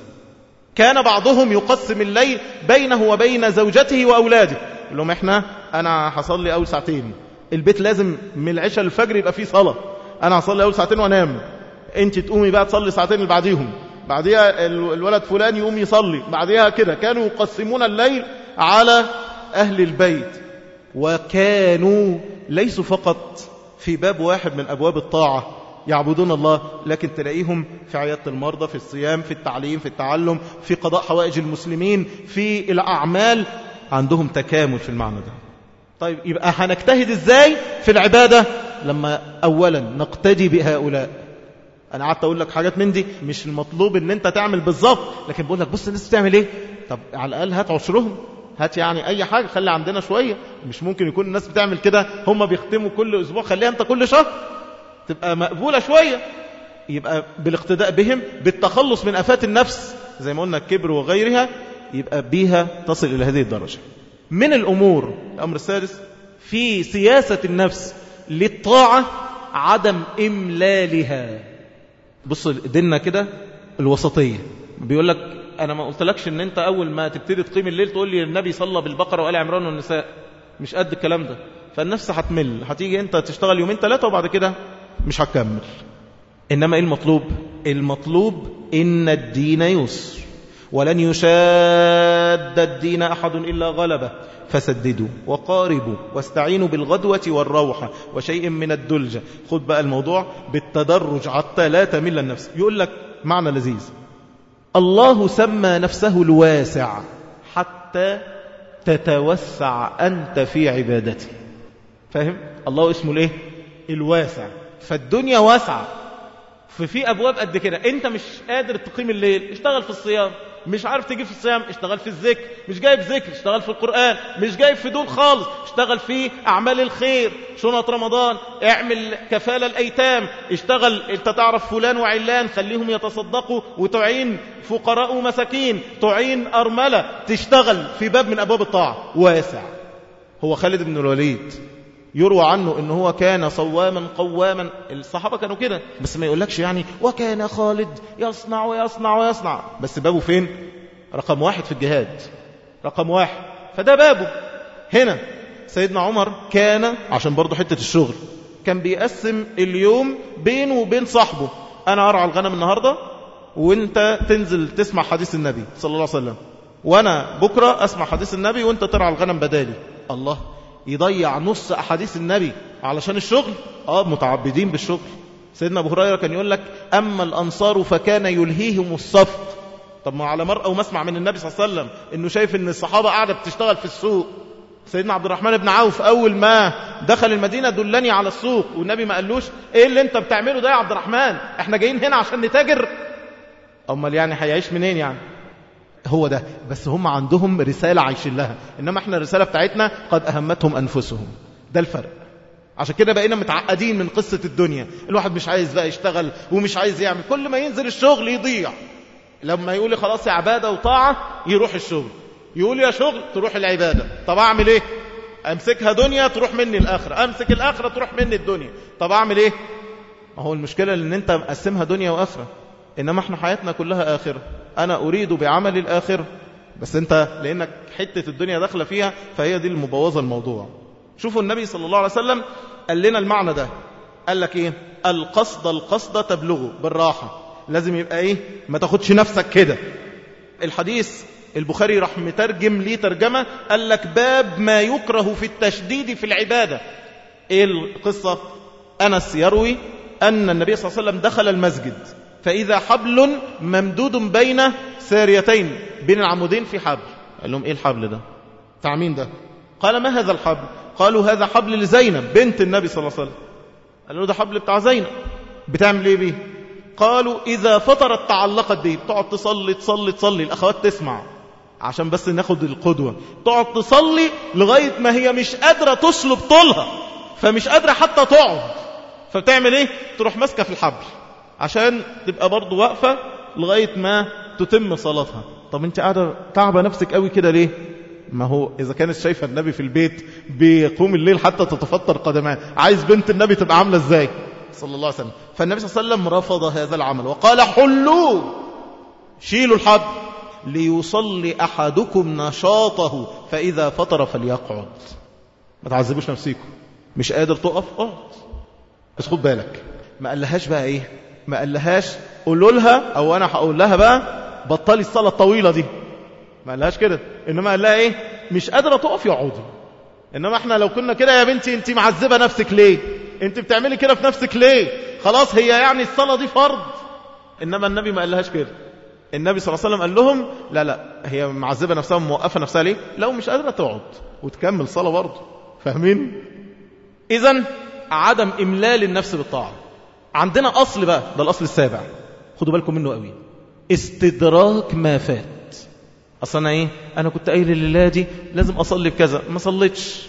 كان بعضهم يقسم الليل بينه وبين زوجته وأولاده يقول لهم إحنا أنا هصلي أول ساعتين البيت لازم من العشاء للفجر يبقى فيه صلاة أنا هصلي أول ساعتين وأنام أنت تقومي بقى تصلي ساعتين اللي بعديهم بعديها الولد فلان يقوم يصلي بعديها كده كانوا يقسمون الليل على أهل البيت وكانوا ليسوا فقط في باب واحد من أبواب الطاعة يعبدون الله لكن تلاقيهم في عيادة المرضى في الصيام في التعليم في التعلم في قضاء حوائج المسلمين في الأعمال عندهم تكامل في المعنى ده طيب يبقى هنجتهد ازاي في العبادة لما أولا نقتدي بهؤلاء أنا قعدت أقول لك حاجات من دي مش المطلوب ان انت تعمل بالظبط لكن بقول لك بص الناس بتعمل ايه طب على الأقل هات عشرهم هات يعني أي حاجة خلي عندنا شوية مش ممكن يكون الناس بتعمل كده هم بيختموا كل أسبوع خليها أنت كل شهر تبقى مقبولة شوية يبقى بالاقتداء بهم بالتخلص من أفات النفس زي ما قلنا الكبر وغيرها يبقى بيها تصل إلى هذه الدرجة من الأمور الأمر السادس في سياسة النفس للطاعة عدم إملالها بص ديننا كده الوسطية بيقول لك أنا ما قلتلكش أن أنت أول ما تبتدي تقيم الليل تقول لي النبي صلى بالبقرة وآل عمران والنساء مش قد الكلام ده فالنفس هتمل هتيجي أنت تشتغل يومين ثلاثة وبعد كده مش هتكمل إنما إيه المطلوب المطلوب إن الدين يسر ولن يشاد الدين أحد إلا غلبه فسددوا وقاربوا واستعينوا بالغدوة والروحة وشيء من الدلجة خد بقى الموضوع بالتدرج حتى لا تمل النفس يقول لك معنى لذيذ الله سمى نفسه الواسع حتى تتوسع أنت في عبادته فاهم؟ الله اسمه الايه؟ الواسع فالدنيا واسعة ففي أبواب قد كده أنت مش قادر تقيم الليل اشتغل في الصيام مش عارف تجيب في الصيام اشتغل في الذكر مش جايب ذكر اشتغل في القرآن مش جايب في دول خالص اشتغل في أعمال الخير شنط رمضان اعمل كفالة الأيتام اشتغل انت تعرف فلان وعلان خليهم يتصدقوا وتعين فقراء ومساكين تعين أرملة تشتغل في باب من أبواب الطاعة واسع هو خالد بن الوليد يروى عنه ان هو كان صواما قواما الصحابة كانوا كده بس ما يقولكش يعني وكان خالد يصنع ويصنع ويصنع بس بابه فين رقم واحد في الجهاد رقم واحد فده بابه هنا سيدنا عمر كان عشان برضه حتة الشغل كان بيقسم اليوم بينه وبين صاحبه انا ارعى الغنم النهاردة وانت تنزل تسمع حديث النبي صلى الله عليه وسلم وانا بكرة اسمع حديث النبي وانت ترعى الغنم بدالي الله يضيع نص أحاديث النبي علشان الشغل آه متعبدين بالشغل سيدنا أبو هريرة كان يقول لك أما الأنصار فكان يلهيهم الصفق طب ما على مرأة ومسمع من النبي صلى الله عليه وسلم إنه شايف إن الصحابة قاعدة بتشتغل في السوق سيدنا عبد الرحمن بن عوف أول ما دخل المدينة دلني على السوق والنبي ما قالوش إيه اللي أنت بتعمله ده يا عبد الرحمن إحنا جايين هنا عشان نتاجر أمال يعني هيعيش منين يعني هو ده بس هم عندهم رسالة عايشين لها إنما احنا الرسالة بتاعتنا قد أهمتهم أنفسهم ده الفرق عشان كده بقينا متعقدين من قصة الدنيا الواحد مش عايز بقى يشتغل ومش عايز يعمل كل ما ينزل الشغل يضيع لما يقول لي خلاص يا عبادة وطاعة يروح الشغل يقول يا شغل تروح العبادة طب أعمل إيه أمسكها دنيا تروح مني الآخرة أمسك الآخرة تروح مني الدنيا طب أعمل إيه ما هو المشكلة إن أنت مقسمها دنيا وآخرة إنما إحنا حياتنا كلها آخرة أنا أريد بعمل الآخرة بس أنت لأنك حتة الدنيا داخلة فيها فهي دي المبوظة الموضوع شوفوا النبي صلى الله عليه وسلم قال لنا المعنى ده قال لك إيه القصد القصد تبلغه بالراحة لازم يبقى إيه ما تاخدش نفسك كده الحديث البخاري راح مترجم ليه ترجمة قال لك باب ما يكره في التشديد في العبادة ايه القصة أنس يروي أن النبي صلى الله عليه وسلم دخل المسجد فإذا حبل ممدود بين ساريتين بين العمودين في حبل قال لهم ايه الحبل ده بتاع مين ده قال ما هذا الحبل قالوا هذا حبل لزينب بنت النبي صلى الله عليه وسلم قال له ده حبل بتاع زينب بتعمل ايه بيه قالوا إذا فطرت تعلقت به تقعد تصلي تصلي تصلي الأخوات تسمع عشان بس ناخد القدوة تقعد تصلي لغاية ما هي مش قادرة تسلب طولها فمش قادرة حتى تقعد فبتعمل ايه تروح ماسكة في الحبل عشان تبقى برضو واقفة لغاية ما تتم صلاتها طب انت قاعدة تعبى نفسك قوي كده ليه ما هو إذا كانت شايفة النبي في البيت بيقوم الليل حتى تتفطر قدماه عايز بنت النبي تبقى عاملة ازاي صلى الله عليه وسلم فالنبي صلى الله عليه وسلم رفض هذا العمل وقال حلوه شيلوا الحبل ليصلي أحدكم نشاطه فإذا فطر فليقعد ما تعذبوش نفسيكم مش قادر تقف اقعد بس خد بالك ما قالهاش بقى ايه ما قالهاش قولوا لها او انا هقول لها بقى بطلي الصلاة الطويلة دي ما قالهاش كده انما قال لها ايه مش قادرة تقف يقعدي انما احنا لو كنا كده يا بنتي انت معذبة نفسك ليه انت بتعملي كده في نفسك ليه خلاص هي يعني الصلاة دي فرض انما النبي ما قالهاش كده النبي صلى الله عليه وسلم قال لهم لا لا هي معذبة نفسها موقفة نفسها ليه لو مش قادرة تقعد وتكمل صلاة برضه فاهمين اذا عدم إملال النفس بالطاعة عندنا أصل بقى ده الأصل السابع خدوا بالكم منه قوي استدراك ما فات أصلا أنا إيه أنا كنت قايل لله دي لازم أصلي بكذا ما صليتش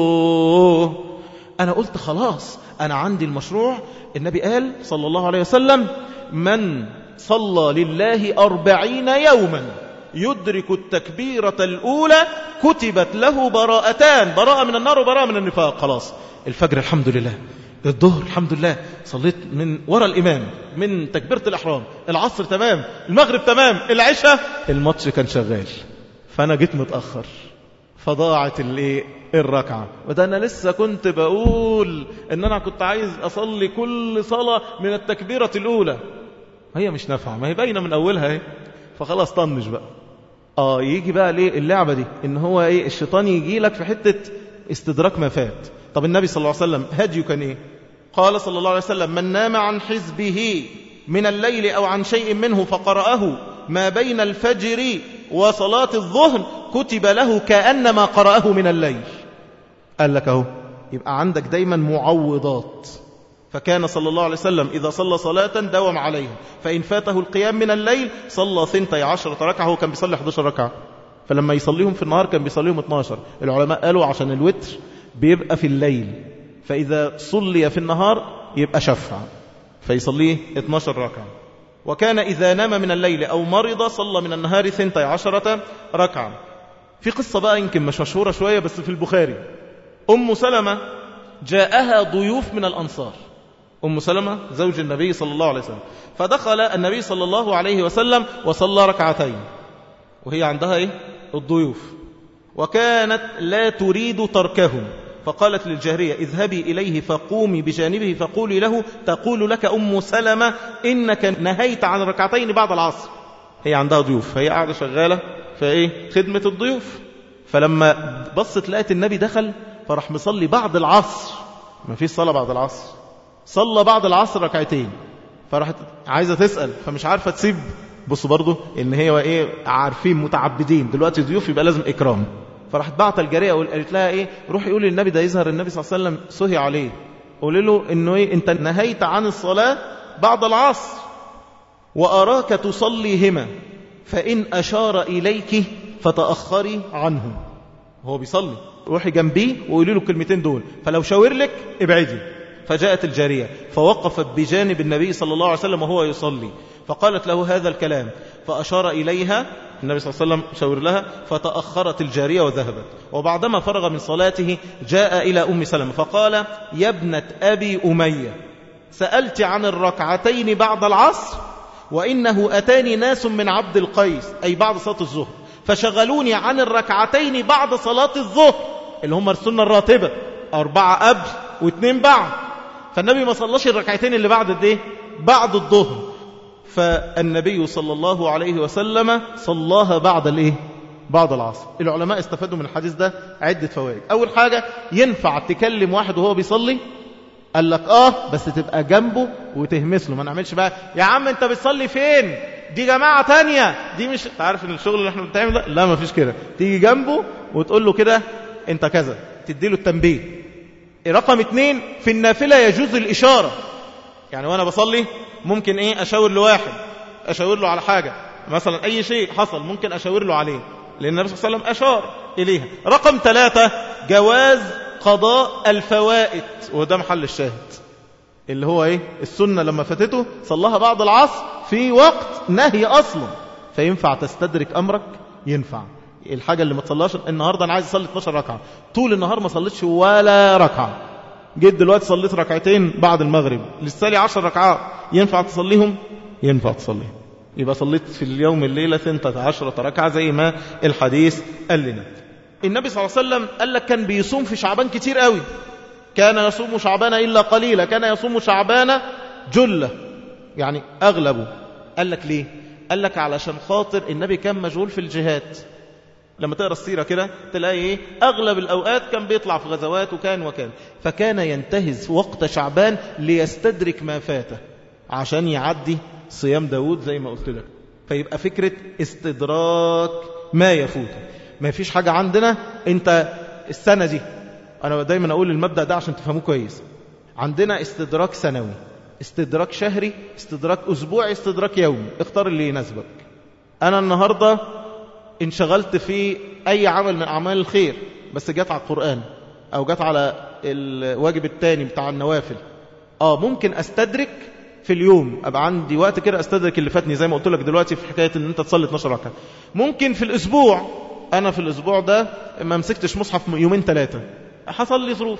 يوه أنا قلت خلاص أنا عندي المشروع النبي قال صلى الله عليه وسلم من صلى لله أربعين يوما يدرك التكبيرة الأولى كتبت له براءتان براءة من النار وبراءة من النفاق خلاص الفجر الحمد لله الظهر الحمد لله صليت من وراء الإمام من تكبيرة الإحرام العصر تمام المغرب تمام العشاء الماتش كان شغال فأنا جيت متأخر فضاعت الايه الركعة وده أنا لسه كنت بقول إن أنا كنت عايز أصلي كل صلاة من التكبيرة الأولى هي مش نافعة ما هي باينة من أولها اهي فخلاص طنش بقى آه يجي بقى ليه اللعبة دي إن هو إيه الشيطان يجي لك في حتة استدراك ما فات طب النبي صلى الله عليه وسلم هديه كان إيه قال صلى الله عليه وسلم من نام عن حزبه من الليل أو عن شيء منه فقرأه ما بين الفجر وصلاة الظهر كتب له كأنما قرأه من الليل قال لك أهو يبقى عندك دايما معوضات فكان صلى الله عليه وسلم إذا صلى صلاة دوم عليها فإن فاته القيام من الليل صلى ثنتي عشرة ركعة هو كان بيصلي 11 ركعة فلما يصليهم في النهار كان بيصليهم 12 العلماء قالوا عشان الوتر بيبقى في الليل فإذا صلي في النهار يبقى شفع فيصليه 12 ركعة وكان إذا نام من الليل أو مرض صلى من النهار ثنتي عشرة ركعة في قصة بقى يمكن مش مشهورة شوية بس في البخاري أم سلمة جاءها ضيوف من الأنصار أم سلمة زوج النبي صلى الله عليه وسلم فدخل النبي صلى الله عليه وسلم وصلى ركعتين وهي عندها إيه؟ الضيوف وكانت لا تريد تركهم فقالت للجارية اذهبي إليه فقومي بجانبه فقولي له تقول لك أم سلمة إنك نهيت عن ركعتين بعد العصر هي عندها ضيوف فهي قاعدة شغالة فإيه خدمة الضيوف فلما بصت لقت النبي دخل فراح مصلي بعد العصر ما فيش صلاة بعد العصر صلى بعد العصر ركعتين فراحت عايزة تسأل فمش عارفة تسيب بصوا برضو ان هي ايه عارفين متعبدين دلوقتي ضيوف يبقى لازم اكرام فراحت بعت الجاريه وقالت لها ايه روحي قولي للنبي ده يظهر النبي صلى الله عليه وسلم سهي عليه قولي له انه ايه انت نهيت عن الصلاه بعد العصر واراك تصليهما فإن أشار إليك فتأخري عنه هو بيصلي روحي جنبيه وقولي له الكلمتين دول فلو شاور لك ابعدي فجاءت الجارية فوقفت بجانب النبي صلى الله عليه وسلم وهو يصلي فقالت له هذا الكلام فأشار إليها النبي صلى الله عليه وسلم شاور لها فتأخرت الجارية وذهبت وبعدما فرغ من صلاته جاء إلى أم سلمة فقال يا ابنة أبي أمية سألت عن الركعتين بعد العصر وإنه أتاني ناس من عبد القيس أي بعد صلاة الظهر فشغلوني عن الركعتين بعد صلاة الظهر اللي هم السنة الراتبة أربعة قبل واثنين بعد فالنبي ما صلاش الركعتين اللي بعد الايه بعد الظهر فالنبي صلى الله عليه وسلم صلاها بعد الايه بعد العصر العلماء استفادوا من الحديث ده عدة فوائد أول حاجة ينفع تكلم واحد وهو بيصلي قال لك آه بس تبقى جنبه وتهمس له ما نعملش بقى يا عم أنت بتصلي فين دي جماعة تانية دي مش تعرف ان الشغل اللي احنا بنتعمل ده لا ما فيش كده تيجي جنبه وتقول له كده انت كذا تدي له التنبيه رقم اتنين في النافلة يجوز الإشارة يعني وانا بصلي ممكن ايه اشاور لواحد اشاور له على حاجة مثلا اي شيء حصل ممكن اشاور له عليه لان النبي صلى الله عليه وسلم اشار اليها رقم ثلاثة جواز قضاء الفوائد وده محل الشاهد اللي هو ايه السنة لما فاتته صلاها بعد العصر في وقت نهي اصلا فينفع تستدرك امرك ينفع الحاجة اللي ما تصلاش النهاردة انا عايز اصلي 12 ركعة طول النهار ما صليتش ولا ركعة جيت دلوقتي صليت ركعتين بعد المغرب لسه لي 10 ركعات ينفع تصليهم ينفع تصليهم يبقى صليت في اليوم الليلة 12 ركعة زي ما الحديث قال لنا النبي صلى الله عليه وسلم قال لك كان بيصوم في شعبان كتير قوي كان يصوم شعبان إلا قليلا كان يصوم شعبان جلة يعني أغلبه قال لك ليه قال لك علشان خاطر النبي كان مشغول في الجهاد لما تقرا السيره كده تلاقي ايه اغلب الاوقات كان بيطلع في غزوات وكان وكان فكان ينتهز وقت شعبان ليستدرك ما فاته عشان يعدي صيام داود زي ما قلت لك فيبقى فكره استدراك ما يفوته ما فيش حاجه عندنا انت السنه دي انا دايما اقول المبدا ده عشان تفهموه كويس عندنا استدراك سنوي استدراك شهري استدراك اسبوعي استدراك يومي اختار اللي يناسبك انا النهارده انشغلت في أي عمل من أعمال الخير بس جت على القرآن أو جت على الواجب الثاني بتاع النوافل آه ممكن أستدرك في اليوم أبقى عندي وقت كده أستدرك اللي فاتني زي ما قلت لك دلوقتي في حكاية أن أنت تصلي 12 ركعة ممكن في الأسبوع أنا في الأسبوع ده ما مسكتش مصحف يومين ثلاثة حصل لي ظروف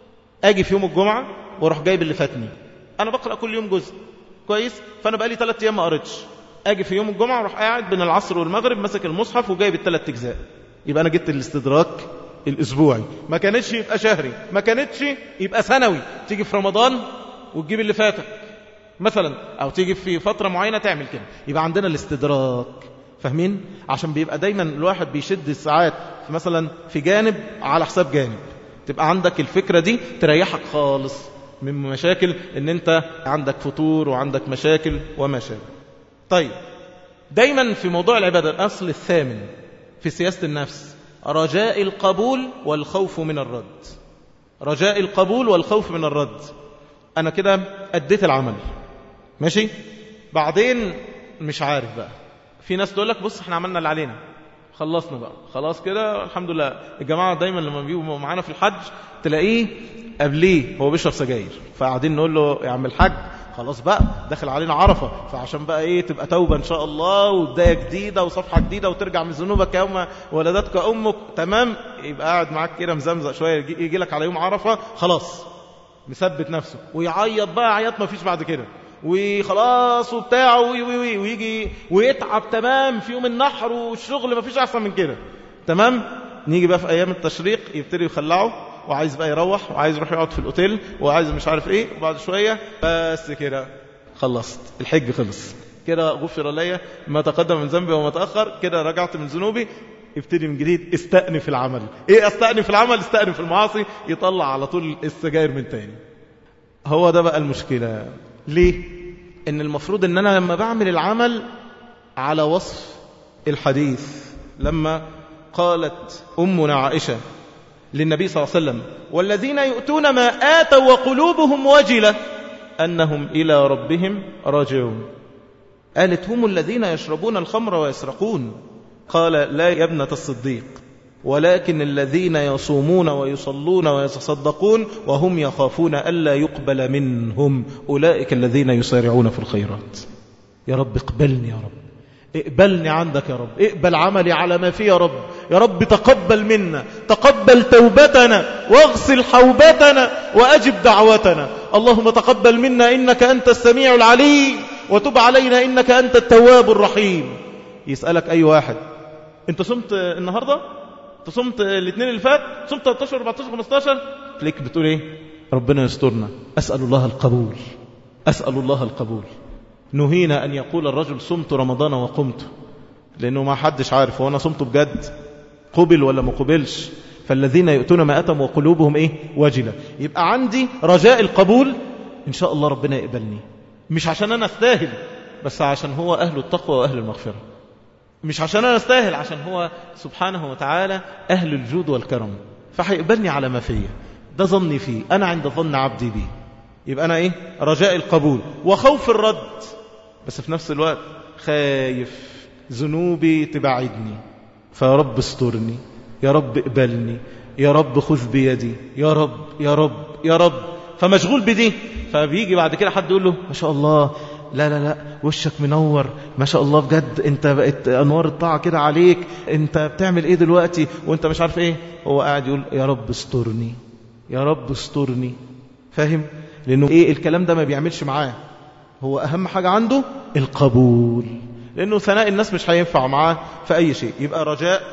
أجي في يوم الجمعة وأروح جايب اللي فاتني أنا بقرأ كل يوم جزء كويس فأنا بقالي ثلاث أيام ما قريتش اجي في يوم الجمعه اروح قاعد بين العصر والمغرب ماسك المصحف وجايب الثلاث اجزاء يبقى انا جبت الاستدراك الاسبوعي ما كانتش يبقى شهري ما كانتش يبقى سنوي تيجي في رمضان وتجيب اللي فاتك مثلا او تيجي في فتره معينه تعمل كده يبقى عندنا الاستدراك فاهمين عشان بيبقى دايما الواحد بيشد الساعات في مثلا في جانب على حساب جانب تبقى عندك الفكره دي تريحك خالص من مشاكل ان انت عندك فطور وعندك مشاكل وما شابه طيب دايما في موضوع العبادة الأصل الثامن في سياسة النفس رجاء القبول والخوف من الرد رجاء القبول والخوف من الرد أنا كده أديت العمل ماشي بعدين مش عارف بقى في ناس تقول لك بص احنا عملنا اللي علينا خلصنا بقى خلاص كده الحمد لله الجماعة دايما لما بيجوا معانا في الحج تلاقيه قبليه هو بيشرب سجاير فقاعدين نقول له يا عم الحج خلاص بقى داخل علينا عرفة فعشان بقى ايه تبقى توبة ان شاء الله وبداية جديدة وصفحة جديدة وترجع من ذنوبك يوم ولدتك امك تمام يبقى قاعد معاك كده مزمزق شوية يجي, يجي لك على يوم عرفة خلاص مثبت نفسه ويعيط بقى عياط ما فيش بعد كده وخلاص وبتاع وي وي وي ويجي ويتعب تمام في يوم النحر والشغل ما فيش احسن من كده تمام نيجي بقى في ايام التشريق يبتدي يخلعه وعايز بقى يروح وعايز يروح يقعد في الاوتيل وعايز مش عارف ايه وبعد شويه بس كده خلصت الحج خلص كده غفر لي ما تقدم من ذنبي وما تاخر كده رجعت من ذنوبي ابتدي من جديد استأنف العمل ايه استأنف العمل استأنف المعاصي يطلع على طول السجاير من تاني هو ده بقى المشكلة ليه ان المفروض ان انا لما بعمل العمل على وصف الحديث لما قالت أمنا عائشة للنبي صلى الله عليه وسلم والذين يؤتون ما آتوا وقلوبهم وجلة أنهم إلى ربهم راجعون قالت هم الذين يشربون الخمر ويسرقون قال لا يا ابنة الصديق ولكن الذين يصومون ويصلون ويتصدقون وهم يخافون ألا يقبل منهم أولئك الذين يسارعون في الخيرات يا رب اقبلني يا رب اقبلني عندك يا رب اقبل عملي على ما فيه يا رب يا رب تقبل منا تقبل توبتنا واغسل حوبتنا وأجب دعوتنا اللهم تقبل منا إنك أنت السميع العليم وتب علينا إنك أنت التواب الرحيم يسألك أي واحد انت صمت النهاردة انت صمت الاثنين اللي فات صمت 13 14 15 تلاقيك بتقول ايه ربنا يسترنا أسأل الله القبول أسأل الله القبول نهينا أن يقول الرجل صمت رمضان وقمت لأنه ما حدش عارف هو أنا صمت بجد قبل ولا ما قبلش فالذين يؤتون ما أتم وقلوبهم إيه وجلة يبقى عندي رجاء القبول إن شاء الله ربنا يقبلني مش عشان أنا استاهل بس عشان هو أهل التقوى وأهل المغفرة مش عشان أنا استاهل عشان هو سبحانه وتعالى أهل الجود والكرم فهيقبلني على ما فيه ده ظني فيه أنا عند ظن عبدي بي يبقى أنا إيه رجاء القبول وخوف الرد بس في نفس الوقت خايف ذنوبي تبعدني فيا رب استرني يا رب اقبلني يا رب خذ بيدي يا رب يا رب يا رب فمشغول بدي فبيجي بعد كده حد يقول له ما شاء الله لا لا لا وشك منور ما شاء الله بجد انت بقت انوار الطاعة كده عليك انت بتعمل ايه دلوقتي وانت مش عارف ايه هو قاعد يقول يا رب استرني يا رب استرني فاهم لانه ايه الكلام ده ما بيعملش معاه هو اهم حاجة عنده القبول لانه ثناء الناس مش هينفع معاه في اي شيء يبقى رجاء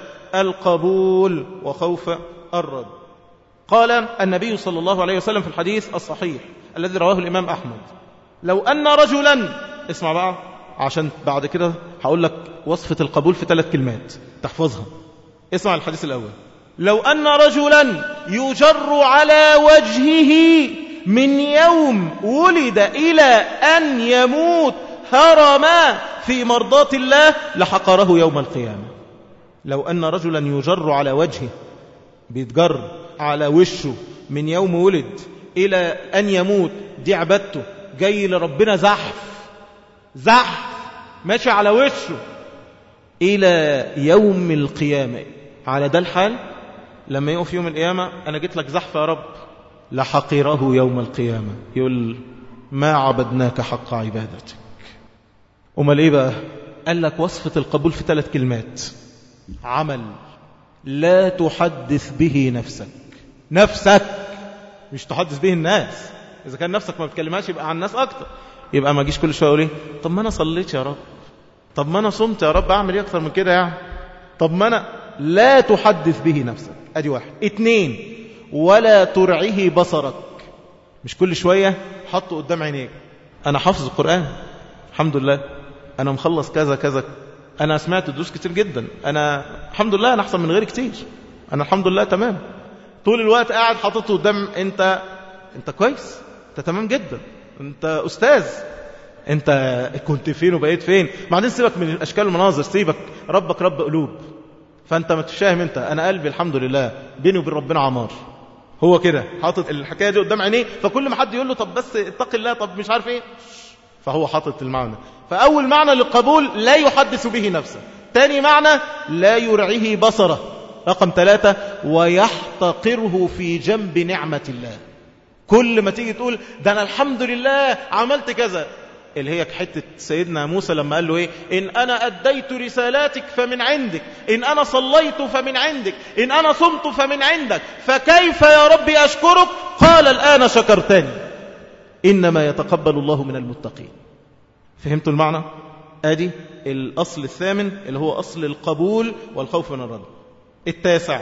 القبول وخوف الرد قال النبي صلى الله عليه وسلم في الحديث الصحيح الذي رواه الإمام أحمد لو أن رجلا اسمع بقى عشان بعد كده هقول لك وصفة القبول في ثلاث كلمات تحفظها اسمع الحديث الأول لو أن رجلا يجر على وجهه من يوم ولد إلى أن يموت هرما في مرضاة الله لحقره يوم القيامة لو أن رجلا يجر على وجهه بيتجر على وشه من يوم ولد إلى أن يموت دي عبادته جاي لربنا زحف زحف ماشي على وشه إلى يوم القيامة على ده الحال لما يقف يوم القيامة أنا جيت لك زحف يا رب لحقره يوم القيامة يقول ما عبدناك حق عبادتك أمال إيه بقى قال لك وصفة القبول في ثلاث كلمات عمل لا تحدث به نفسك نفسك مش تحدث به الناس إذا كان نفسك ما بتكلمهاش يبقى عن الناس أكتر يبقى ما جيش كل شوية أقول إيه طب ما أنا صليت يا رب طب ما أنا صمت يا رب أعمل إيه أكتر من كده يعني طب ما أنا لا تحدث به نفسك أدي واحد اتنين ولا ترعيه بصرك مش كل شوية حطه قدام عينيك أنا حافظ القرآن الحمد لله أنا مخلص كذا كذا أنا سمعت دروس كتير جدا أنا الحمد لله أنا أحسن من غيري كتير أنا الحمد لله تمام طول الوقت قاعد حاططه قدام أنت أنت كويس أنت تمام جدا أنت أستاذ أنت كنت فين وبقيت فين بعدين سيبك من الأشكال والمناظر سيبك ربك رب قلوب فأنت ما تفهم أنت أنا قلبي الحمد لله بيني وبين ربنا عمار هو كده حاطط الحكاية دي قدام عينيه فكل ما حد يقول له طب بس اتق الله طب مش عارف ايه فهو حاطط المعنى فأول معنى للقبول لا يحدث به نفسه تاني معنى لا يرعيه بصره رقم ثلاثة ويحتقره في جنب نعمة الله كل ما تيجي تقول ده أنا الحمد لله عملت كذا اللي هي حتة سيدنا موسى لما قال له إيه إن أنا أديت رسالاتك فمن عندك إن أنا صليت فمن عندك إن أنا صمت فمن عندك فكيف يا ربي أشكرك قال الآن شكرتني إنما يتقبل الله من المتقين فهمتوا المعنى أدي الأصل الثامن اللي هو أصل القبول والخوف من الرد التاسع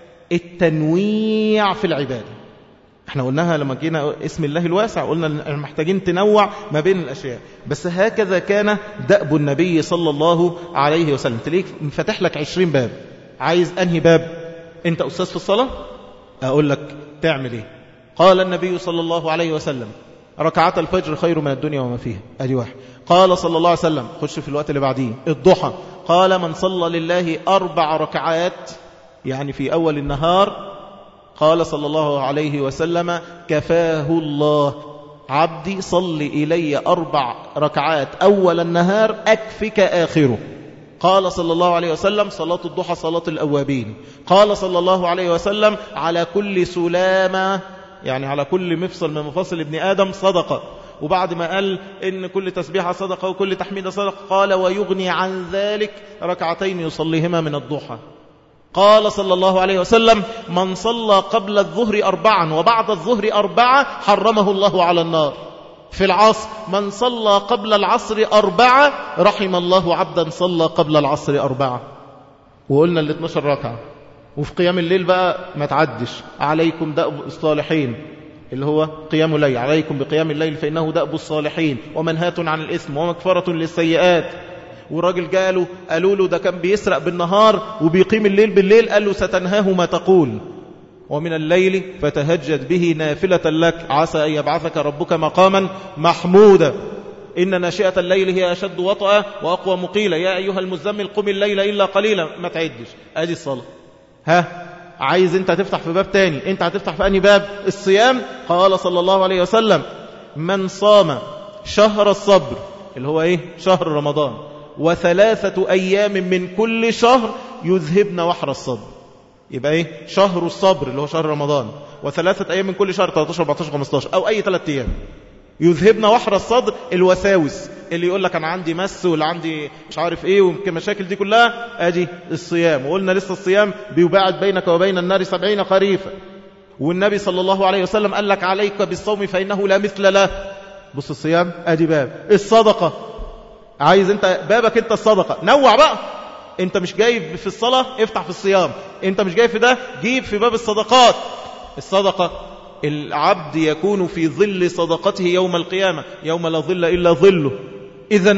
التنويع في العبادة احنا قلناها لما جينا اسم الله الواسع قلنا محتاجين تنوع ما بين الأشياء بس هكذا كان دأب النبي صلى الله عليه وسلم تليك فتح لك عشرين باب عايز أنهي باب انت أستاذ في الصلاة أقول لك تعمل ايه قال النبي صلى الله عليه وسلم ركعات الفجر خير من الدنيا وما فيها ادي واحد قال صلى الله عليه وسلم خش في الوقت اللي بعديه الضحى قال من صلى لله أربع ركعات يعني في أول النهار قال صلى الله عليه وسلم كفاه الله عبدي صل إلي أربع ركعات أول النهار أكفك آخره قال صلى الله عليه وسلم صلاة الضحى صلاة الأوابين قال صلى الله عليه وسلم على كل سلامة يعني على كل مفصل من مفاصل ابن آدم صدقة وبعد ما قال إن كل تسبيحة صدقة وكل تحميد صدقة قال ويغني عن ذلك ركعتين يصليهما من الضحى قال صلى الله عليه وسلم من صلى قبل الظهر أربعا وبعد الظهر أربعة حرمه الله على النار في العصر من صلى قبل العصر أربعة رحم الله عبدا صلى قبل العصر أربعة وقلنا ال 12 ركعة وفي قيام الليل بقى ما تعدش عليكم دأب الصالحين اللي هو قيام الليل عليكم بقيام الليل فإنه دأب الصالحين ومنهاة عن الإثم ومكفرة للسيئات والراجل قالوا قالوا له ده كان بيسرق بالنهار وبيقيم الليل بالليل قال له ستنهاه ما تقول ومن الليل فتهجد به نافلة لك عسى أن يبعثك ربك مقاما محمودا إن ناشئة الليل هي أشد وطأة وأقوى مقيلة يا أيها المزمل قم الليل إلا قليلا ما تعدش أدي الصلاة ها عايز انت تفتح في باب تاني انت هتفتح في أني باب الصيام قال صلى الله عليه وسلم من صام شهر الصبر اللي هو ايه شهر رمضان وثلاثة أيام من كل شهر يذهبن وحر الصبر يبقى ايه شهر الصبر اللي هو شهر رمضان وثلاثة أيام من كل شهر 13 14 15 أو أي ثلاثة أيام يذهبن وحر الصدر الوساوس اللي يقول لك أنا عندي مس واللي عندي مش عارف إيه والمشاكل دي كلها أدي الصيام وقلنا لسه الصيام بيباعد بينك وبين النار سبعين خريفا والنبي صلى الله عليه وسلم قال لك عليك بالصوم فإنه لا مثل له بص الصيام أدي باب الصدقة عايز انت بابك انت الصدقة نوع بقى انت مش جايب في الصلاة افتح في الصيام انت مش جايب في ده جيب في باب الصدقات الصدقة العبد يكون في ظل صدقته يوم القيامة يوم لا ظل إلا ظله إذا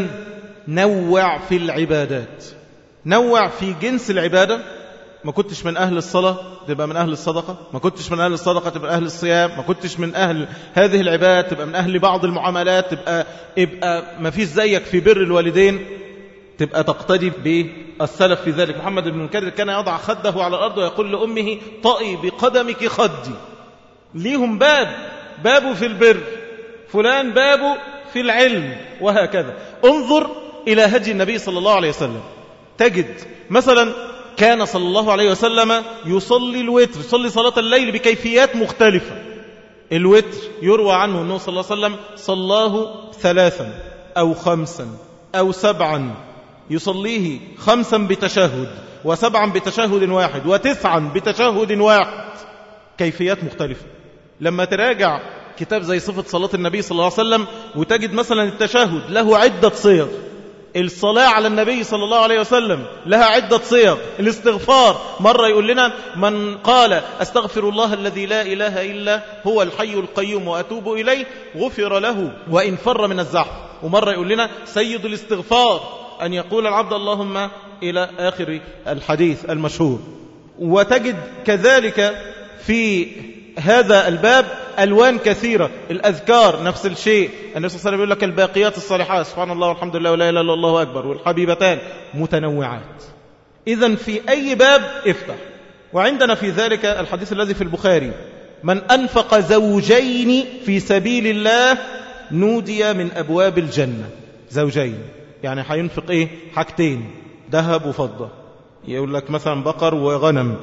نوع في العبادات نوع في جنس العبادة ما كنتش من أهل الصلاة تبقى من أهل الصدقة ما كنتش من أهل الصدقة تبقى أهل الصيام ما كنتش من أهل هذه العبادات تبقى من أهل بعض المعاملات تبقى ابقى ما فيش زيك في بر الوالدين تبقى تقتدي بالسلف في ذلك محمد بن منكدر كان يضع خده على الأرض ويقول لأمه طئي بقدمك خدي ليهم باب بابه في البر فلان بابه في العلم وهكذا انظر إلى هدي النبي صلى الله عليه وسلم تجد مثلا كان صلى الله عليه وسلم يصلي الوتر يصلي صلاة الليل بكيفيات مختلفة الوتر يروى عنه أنه صلى الله عليه وسلم صلاه ثلاثا أو خمسا أو سبعا يصليه خمسا بتشهد وسبعا بتشهد واحد وتسعا بتشهد واحد كيفيات مختلفة لما تراجع كتاب زي صفة صلاة النبي صلى الله عليه وسلم وتجد مثلا التشهد له عدة صيغ الصلاة على النبي صلى الله عليه وسلم لها عدة صيغ الاستغفار مرة يقول لنا من قال استغفر الله الذي لا إله إلا هو الحي القيوم وأتوب إليه غفر له وإن فر من الزحف ومرة يقول لنا سيد الاستغفار أن يقول العبد اللهم إلى آخر الحديث المشهور وتجد كذلك في هذا الباب ألوان كثيرة الأذكار نفس الشيء النبي صلى الله عليه وسلم يقول لك الباقيات الصالحات سبحان الله والحمد لله ولا إله إلا الله أكبر والحبيبتان متنوعات إذا في أي باب افتح وعندنا في ذلك الحديث الذي في البخاري من أنفق زوجين في سبيل الله نودي من أبواب الجنة زوجين يعني هينفق إيه حاجتين ذهب وفضة يقول لك مثلا بقر وغنم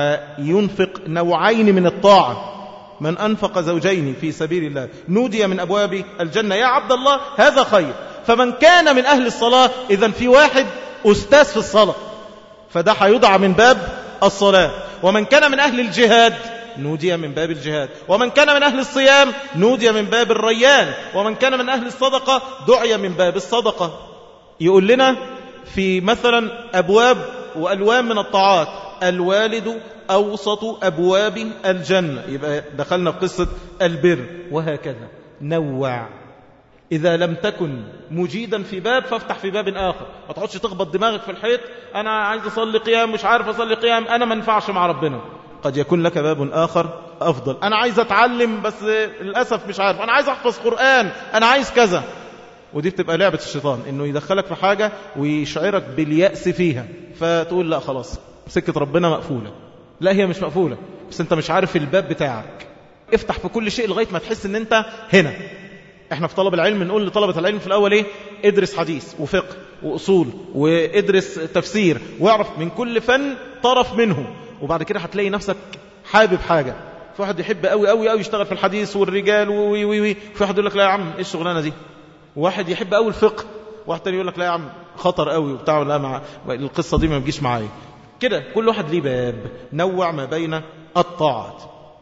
ينفق نوعين من الطاعة من أنفق زوجين في سبيل الله نودي من أبواب الجنة يا عبد الله هذا خير فمن كان من أهل الصلاة إذا في واحد أستاذ في الصلاة فده هيضع من باب الصلاة ومن كان من أهل الجهاد نودي من باب الجهاد ومن كان من أهل الصيام نودي من باب الريان ومن كان من أهل الصدقة دعي من باب الصدقة يقول لنا في مثلا أبواب وألوان من الطاعات الوالد أوسط أبواب الجنة يبقى دخلنا في قصة البر وهكذا نوع إذا لم تكن مجيدا في باب فافتح في باب آخر ما تقعدش تخبط دماغك في الحيط أنا عايز أصلي قيام مش عارف أصلي قيام أنا ما ينفعش مع ربنا قد يكون لك باب آخر أفضل أنا عايز أتعلم بس للأسف مش عارف أنا عايز أحفظ قرآن أنا عايز كذا ودي بتبقى لعبة الشيطان إنه يدخلك في حاجة ويشعرك باليأس فيها فتقول لا خلاص سكة ربنا مقفولة لا هي مش مقفولة بس انت مش عارف الباب بتاعك افتح في كل شيء لغاية ما تحس ان انت هنا احنا في طلب العلم نقول لطلبة العلم في الأول ايه ادرس حديث وفقه وأصول وادرس تفسير واعرف من كل فن طرف منه وبعد كده هتلاقي نفسك حابب حاجة في واحد يحب قوي قوي قوي يشتغل في الحديث والرجال وي وي وي في واحد يقول لك لا يا عم ايه الشغلانة دي واحد يحب قوي الفقه واحد تاني يقول لك لا يا عم خطر قوي وبتاع لا مع القصة دي ما بتجيش معايا كده كل واحد ليه باب نوع ما بين الطاعات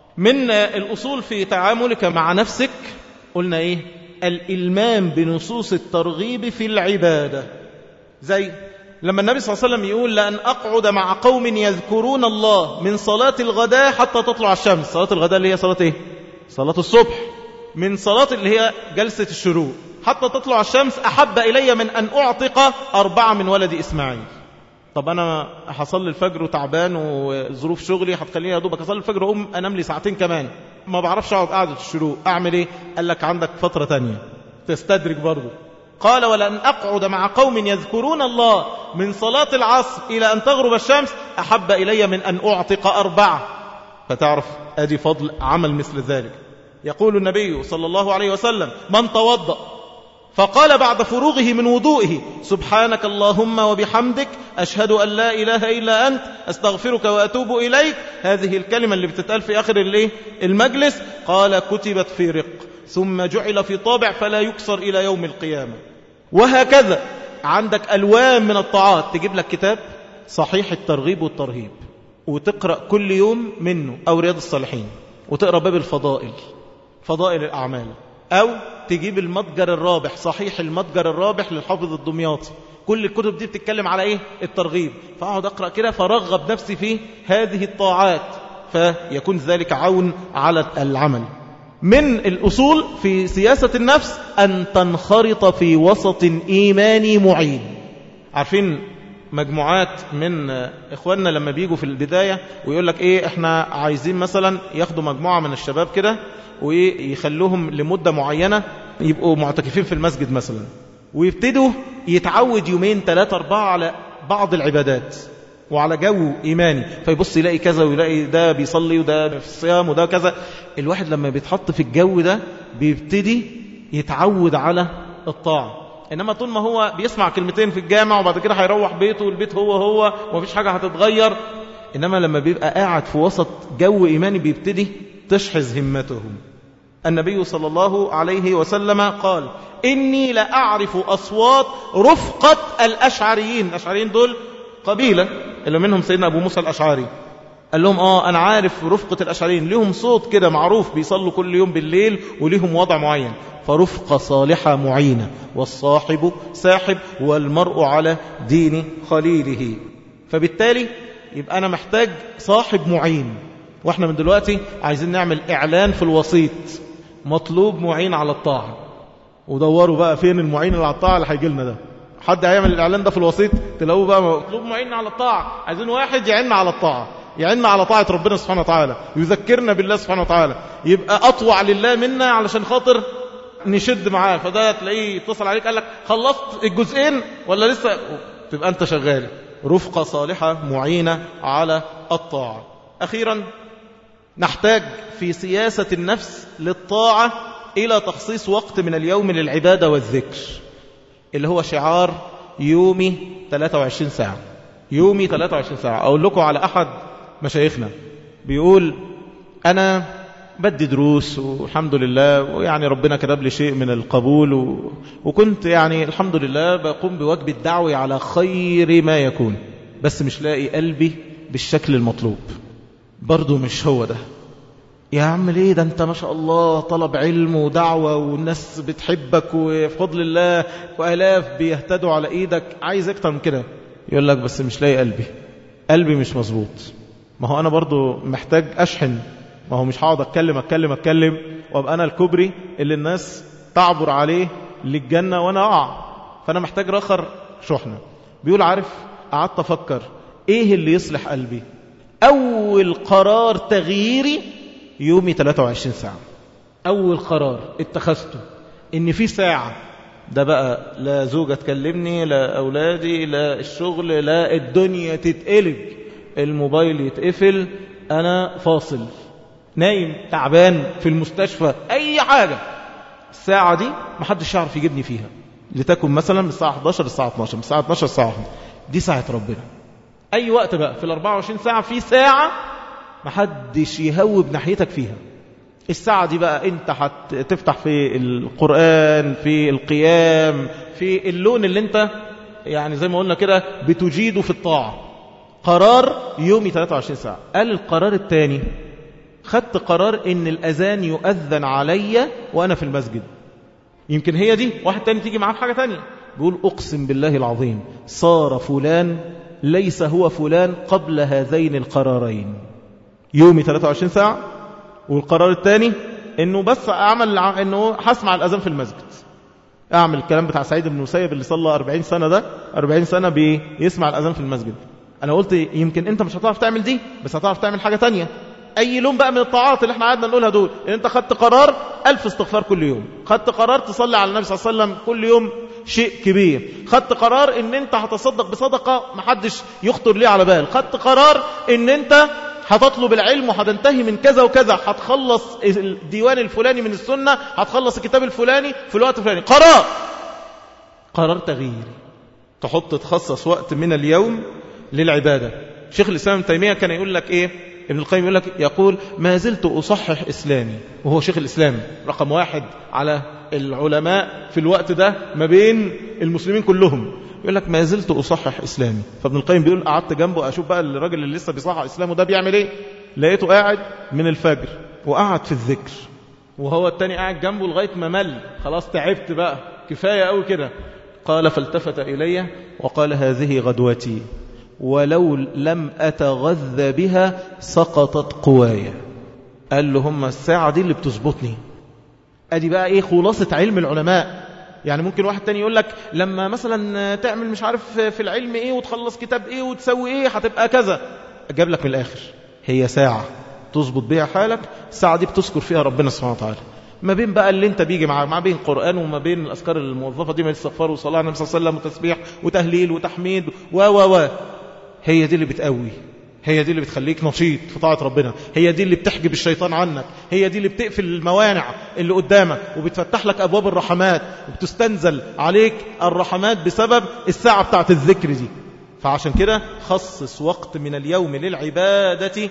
من الأصول في تعاملك مع نفسك قلنا إيه الإلمام بنصوص الترغيب في العبادة زي لما النبي صلى الله عليه وسلم يقول لأن أقعد مع قوم يذكرون الله من صلاة الغداء حتى تطلع الشمس صلاة الغداء اللي هي صلاة إيه صلاة الصبح من صلاة اللي هي جلسة الشروق حتى تطلع الشمس أحب إلي من أن أعتق أربعة من ولد إسماعيل طب أنا هصلي الفجر وتعبان وظروف شغلي هتخليني يا دوبك أصلي الفجر وأقوم أنام لي ساعتين كمان ما بعرفش أقعد قعدة الشروق أعمل إيه قال لك عندك فترة تانية تستدرك برضه قال ولأن أقعد مع قوم يذكرون الله من صلاة العصر إلى أن تغرب الشمس أحب إلي من أن أعتق أربعة فتعرف أدي فضل عمل مثل ذلك يقول النبي صلى الله عليه وسلم من توضأ فقال بعد فروغه من وضوئه سبحانك اللهم وبحمدك أشهد أن لا إله إلا أنت أستغفرك وأتوب إليك هذه الكلمة اللي بتتقال في آخر المجلس قال كتبت في رق ثم جعل في طابع فلا يكسر إلى يوم القيامة وهكذا عندك ألوان من الطاعات تجيب لك كتاب صحيح الترغيب والترهيب وتقرأ كل يوم منه أو رياض الصالحين وتقرأ باب الفضائل فضائل الأعمال أو تجيب المتجر الرابح صحيح المتجر الرابح للحافظ الدمياطي كل الكتب دي بتتكلم على إيه الترغيب فأقعد أقرأ كده فرغب نفسي في هذه الطاعات فيكون ذلك عون على العمل من الأصول في سياسة النفس أن تنخرط في وسط إيماني معين عارفين مجموعات من إخواننا لما بيجوا في البداية ويقول لك إيه إحنا عايزين مثلا ياخدوا مجموعة من الشباب كده ويخلوهم لمدة معينة يبقوا معتكفين في المسجد مثلا ويبتدوا يتعود يومين ثلاثة أربعة على بعض العبادات وعلى جو إيماني فيبص يلاقي كذا ويلاقي ده بيصلي وده في الصيام وده كذا الواحد لما بيتحط في الجو ده بيبتدي يتعود على الطاعة إنما طول ما هو بيسمع كلمتين في الجامع وبعد كده هيروح بيته والبيت هو هو ومفيش حاجة هتتغير إنما لما بيبقى قاعد في وسط جو إيماني بيبتدي تشحذ همتهم النبي صلى الله عليه وسلم قال إني لأعرف أصوات رفقة الأشعريين الأشعريين دول قبيلة اللي منهم سيدنا أبو موسى الأشعري قال لهم آه أنا عارف رفقة الأشعريين لهم صوت كده معروف بيصلوا كل يوم بالليل وليهم وضع معين فرفقة صالحة معينة والصاحب ساحب والمرء على دين خليله فبالتالي يبقى أنا محتاج صاحب معين واحنا من دلوقتي عايزين نعمل إعلان في الوسيط مطلوب معين على الطاعة ودوروا بقى فين المعين اللي على الطاعة اللي هيجي لنا ده حد هيعمل الإعلان ده في الوسيط تلاقوه بقى مطلوب معين على الطاعة عايزين واحد يعيننا على الطاعة يعيننا على طاعة ربنا سبحانه وتعالى يذكرنا بالله سبحانه وتعالى يبقى أطوع لله منا علشان خاطر نشد معاه فده تلاقيه يتصل عليك قال لك خلصت الجزئين ولا لسه تبقى أنت شغال رفقة صالحة معينة على الطاعة أخيرا نحتاج في سياسة النفس للطاعة إلى تخصيص وقت من اليوم للعبادة والذكر اللي هو شعار يومي 23 ساعة يومي 23 ساعة أقول لكم على أحد مشايخنا بيقول أنا بدي دروس والحمد لله ويعني ربنا كتب لي شيء من القبول و... وكنت يعني الحمد لله بقوم بواجب الدعوة على خير ما يكون بس مش لاقي قلبي بالشكل المطلوب برضو مش هو ده يا عم ليه ده انت ما شاء الله طلب علم ودعوة والناس بتحبك وفضل الله وآلاف بيهتدوا على ايدك عايز اكتر من كده يقول لك بس مش لاقي قلبي قلبي مش مظبوط ما هو انا برضو محتاج اشحن ما هو مش هقعد اتكلم اتكلم اتكلم وابقى انا الكوبري اللي الناس تعبر عليه للجنة وانا اقع فانا محتاج رخر شحنة بيقول عارف قعدت افكر ايه اللي يصلح قلبي اول قرار تغييري يومي 23 ساعة أول قرار اتخذته إن في ساعة ده بقى لا زوجة تكلمني لا أولادي لا الشغل لا الدنيا تتقلب الموبايل يتقفل أنا فاصل نايم تعبان في المستشفى أي حاجة الساعة دي محدش يعرف يجيبني فيها لتكن مثلا من الساعة 11 للساعة 12 من الساعة 12 للساعة 1 دي ساعة ربنا أي وقت بقى في ال 24 ساعة في ساعة محدش يهوب ناحيتك فيها الساعة دي بقى انت هتفتح في القرآن في القيام في اللون اللي انت يعني زي ما قلنا كده بتجيده في الطاعة قرار يومي 23 ساعة قال القرار الثاني خدت قرار ان الأذان يؤذن علي وأنا في المسجد يمكن هي دي واحد تاني تيجي معاه في حاجة تانية بيقول أقسم بالله العظيم صار فلان ليس هو فلان قبل هذين القرارين يومي 23 ساعة والقرار الثاني انه بس اعمل انه هسمع الاذان في المسجد اعمل الكلام بتاع سعيد بن مسيب اللي صلى 40 سنة ده 40 سنة بيسمع الاذان في المسجد انا قلت يمكن انت مش هتعرف تعمل دي بس هتعرف تعمل حاجة تانية اي لون بقى من الطاعات اللي احنا قعدنا نقولها دول ان انت خدت قرار الف استغفار كل يوم خدت قرار تصلي على النبي صلى الله عليه وسلم كل يوم شيء كبير خدت قرار ان انت هتصدق بصدقة محدش يخطر ليه على بال خدت قرار ان انت هتطلب العلم وهتنتهي من كذا وكذا هتخلص الديوان الفلاني من السنة هتخلص الكتاب الفلاني في الوقت الفلاني قرار قرار تغيير تحط تخصص وقت من اليوم للعبادة شيخ الإسلام ابن تيمية كان يقول لك إيه ابن القيم يقول لك يقول ما زلت أصحح إسلامي وهو شيخ الإسلام رقم واحد على العلماء في الوقت ده ما بين المسلمين كلهم يقول لك ما زلت أصحح إسلامي فابن القيم بيقول قعدت جنبه أشوف بقى الراجل اللي لسه بيصحح إسلامه ده بيعمل إيه لقيته قاعد من الفجر وقعد في الذكر وهو التاني قاعد جنبه لغاية ما مل خلاص تعبت بقى كفاية قوي كده قال فالتفت إلي وقال هذه غدوتي ولو لم أتغذى بها سقطت قوايا قال له هم الساعة دي اللي بتظبطني أدي بقى إيه خلاصة علم العلماء يعني ممكن واحد تاني يقول لك لما مثلا تعمل مش عارف في العلم ايه وتخلص كتاب ايه وتسوي ايه هتبقى كذا جاب لك من الاخر هي ساعة تظبط بيها حالك الساعة دي بتذكر فيها ربنا سبحانه وتعالى ما بين بقى اللي انت بيجي مع ما بين قرآن وما بين الأذكار الموظفة دي من الاستغفار وصلاة على النبي صلى الله عليه وسلم وتسبيح وتهليل وتحميد و و و هي دي اللي بتقوي هي دي اللي بتخليك نشيط في طاعة ربنا هي دي اللي بتحجب الشيطان عنك هي دي اللي بتقفل الموانع اللي قدامك وبتفتح لك أبواب الرحمات وبتستنزل عليك الرحمات بسبب الساعة بتاعت الذكر دي فعشان كده خصص وقت من اليوم للعبادة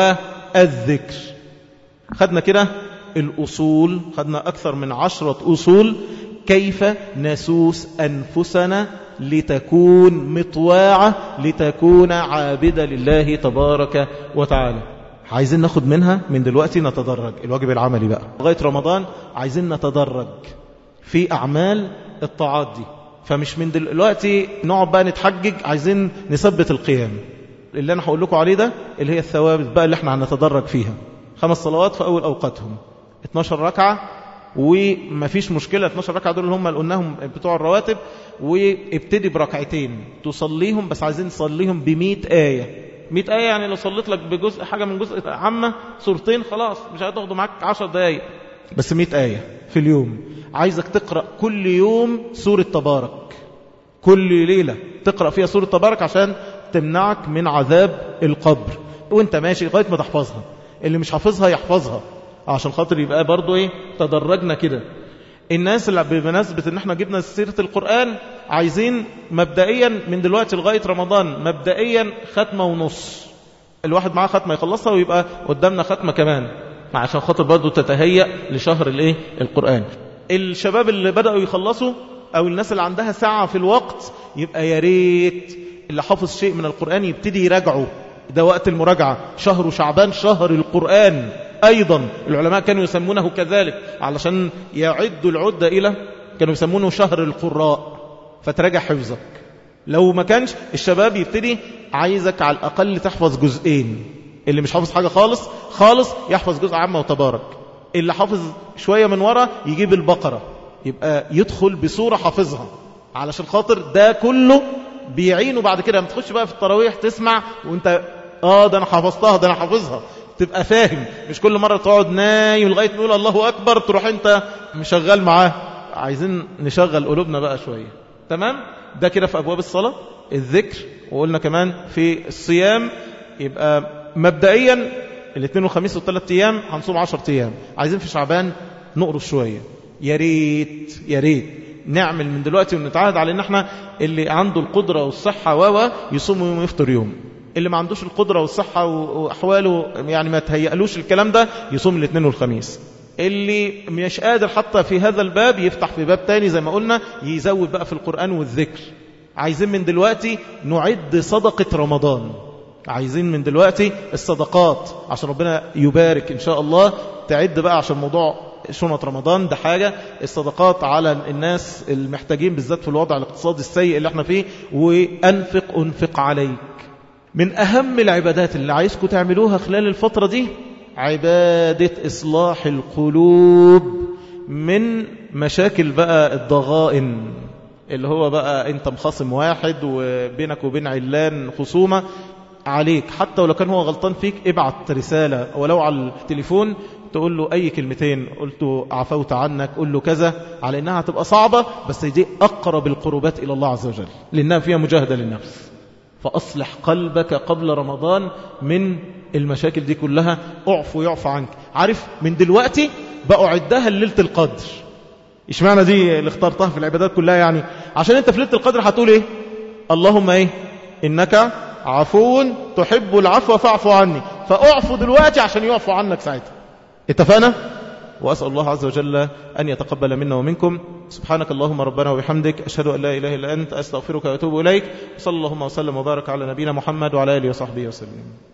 والذكر خدنا كده الأصول خدنا أكثر من عشرة أصول كيف نسوس أنفسنا لتكون مطواعة لتكون عابدة لله تبارك وتعالى عايزين ناخد منها من دلوقتي نتدرج الواجب العملي بقى لغاية رمضان عايزين نتدرج في أعمال الطاعات دي فمش من دلوقتي نقعد بقى نتحجج عايزين نثبت القيام اللي أنا هقول لكم عليه ده اللي هي الثوابت بقى اللي احنا هنتدرج فيها خمس صلوات في أول أوقاتهم 12 ركعة ومفيش مشكلة 12 ركعة دول اللي هم اللي قلناهم بتوع الرواتب وابتدي بركعتين تصليهم بس عايزين نصليهم بمئة آية 100 آية يعني لو صليت لك بجزء حاجة من جزء عامة سورتين خلاص مش هتاخدوا معاك 10 دقايق بس 100 آية في اليوم عايزك تقرأ كل يوم سورة تبارك كل ليلة تقرأ فيها سورة تبارك عشان تمنعك من عذاب القبر وانت ماشي لغاية ما تحفظها اللي مش حافظها يحفظها عشان خاطر يبقى برضو ايه تدرجنا كده الناس اللي بمناسبة ان احنا جبنا سيرة القرآن عايزين مبدئيا من دلوقتي لغاية رمضان مبدئيا ختمة ونص الواحد معاه ختمة يخلصها ويبقى قدامنا ختمة كمان عشان خاطر برضو تتهيأ لشهر الايه القرآن الشباب اللي بدأوا يخلصوا او الناس اللي عندها ساعة في الوقت يبقى يا ريت اللي حافظ شيء من القرآن يبتدي يراجعه ده وقت المراجعة شهر شعبان شهر القرآن أيضا العلماء كانوا يسمونه كذلك علشان يعدوا العدة إلى كانوا يسمونه شهر القراء فتراجع حفظك لو ما كانش الشباب يبتدي عايزك على الأقل تحفظ جزئين اللي مش حافظ حاجة خالص خالص يحفظ جزء عامة وتبارك اللي حافظ شوية من ورا يجيب البقرة يبقى يدخل بصورة حافظها علشان خاطر ده كله بيعينه بعد كده لما تخش بقى في التراويح تسمع وانت اه ده انا حفظتها ده انا حافظها تبقى فاهم مش كل مرة تقعد نايم لغاية نقول الله أكبر تروح أنت مشغل معاه عايزين نشغل قلوبنا بقى شوية تمام ده كده في أبواب الصلاة الذكر وقلنا كمان في الصيام يبقى مبدئيا الاثنين والخميس والثلاث أيام هنصوم عشر أيام عايزين في شعبان نقرص شوية يا ريت يا ريت نعمل من دلوقتي ونتعاهد على ان احنا اللي عنده القدرة والصحة و يصوم يوم ويفطر يوم اللي ما عندوش القدرة والصحة وأحواله يعني ما تهيألوش الكلام ده يصوم الاثنين والخميس اللي مش قادر حتى في هذا الباب يفتح في باب تاني زي ما قلنا يزود بقى في القرآن والذكر عايزين من دلوقتي نعد صدقة رمضان عايزين من دلوقتي الصدقات عشان ربنا يبارك إن شاء الله تعد بقى عشان موضوع شنط رمضان ده حاجة الصدقات على الناس المحتاجين بالذات في الوضع الاقتصادي السيء اللي احنا فيه وأنفق أنفق عليك من أهم العبادات اللي عايزكم تعملوها خلال الفترة دي عبادة إصلاح القلوب من مشاكل بقى الضغائن اللي هو بقى انت مخاصم واحد وبينك وبين علان خصومة عليك حتى ولو كان هو غلطان فيك ابعت رسالة ولو على التليفون تقول له أي كلمتين قلت له عفوت عنك قل له كذا على إنها هتبقى صعبة بس دي أقرب القربات إلى الله عز وجل لأنها فيها مجاهدة للنفس فأصلح قلبك قبل رمضان من المشاكل دي كلها اعفو يعفو عنك عارف من دلوقتي بقوا عدها ليلة القدر اشمعنى دي اللي اخترتها في العبادات كلها يعني عشان انت في ليلة القدر هتقول ايه اللهم ايه انك عفو تحب العفو فاعفو عني فاعفو دلوقتي عشان يعفو عنك ساعتها اتفقنا وأسأل الله عز وجل أن يتقبل منا ومنكم سبحانك اللهم ربنا وبحمدك أشهد أن لا إله إلا أنت أستغفرك وأتوب إليك صلى اللهم وسلم وبارك على نبينا محمد وعلى آله وصحبه وسلم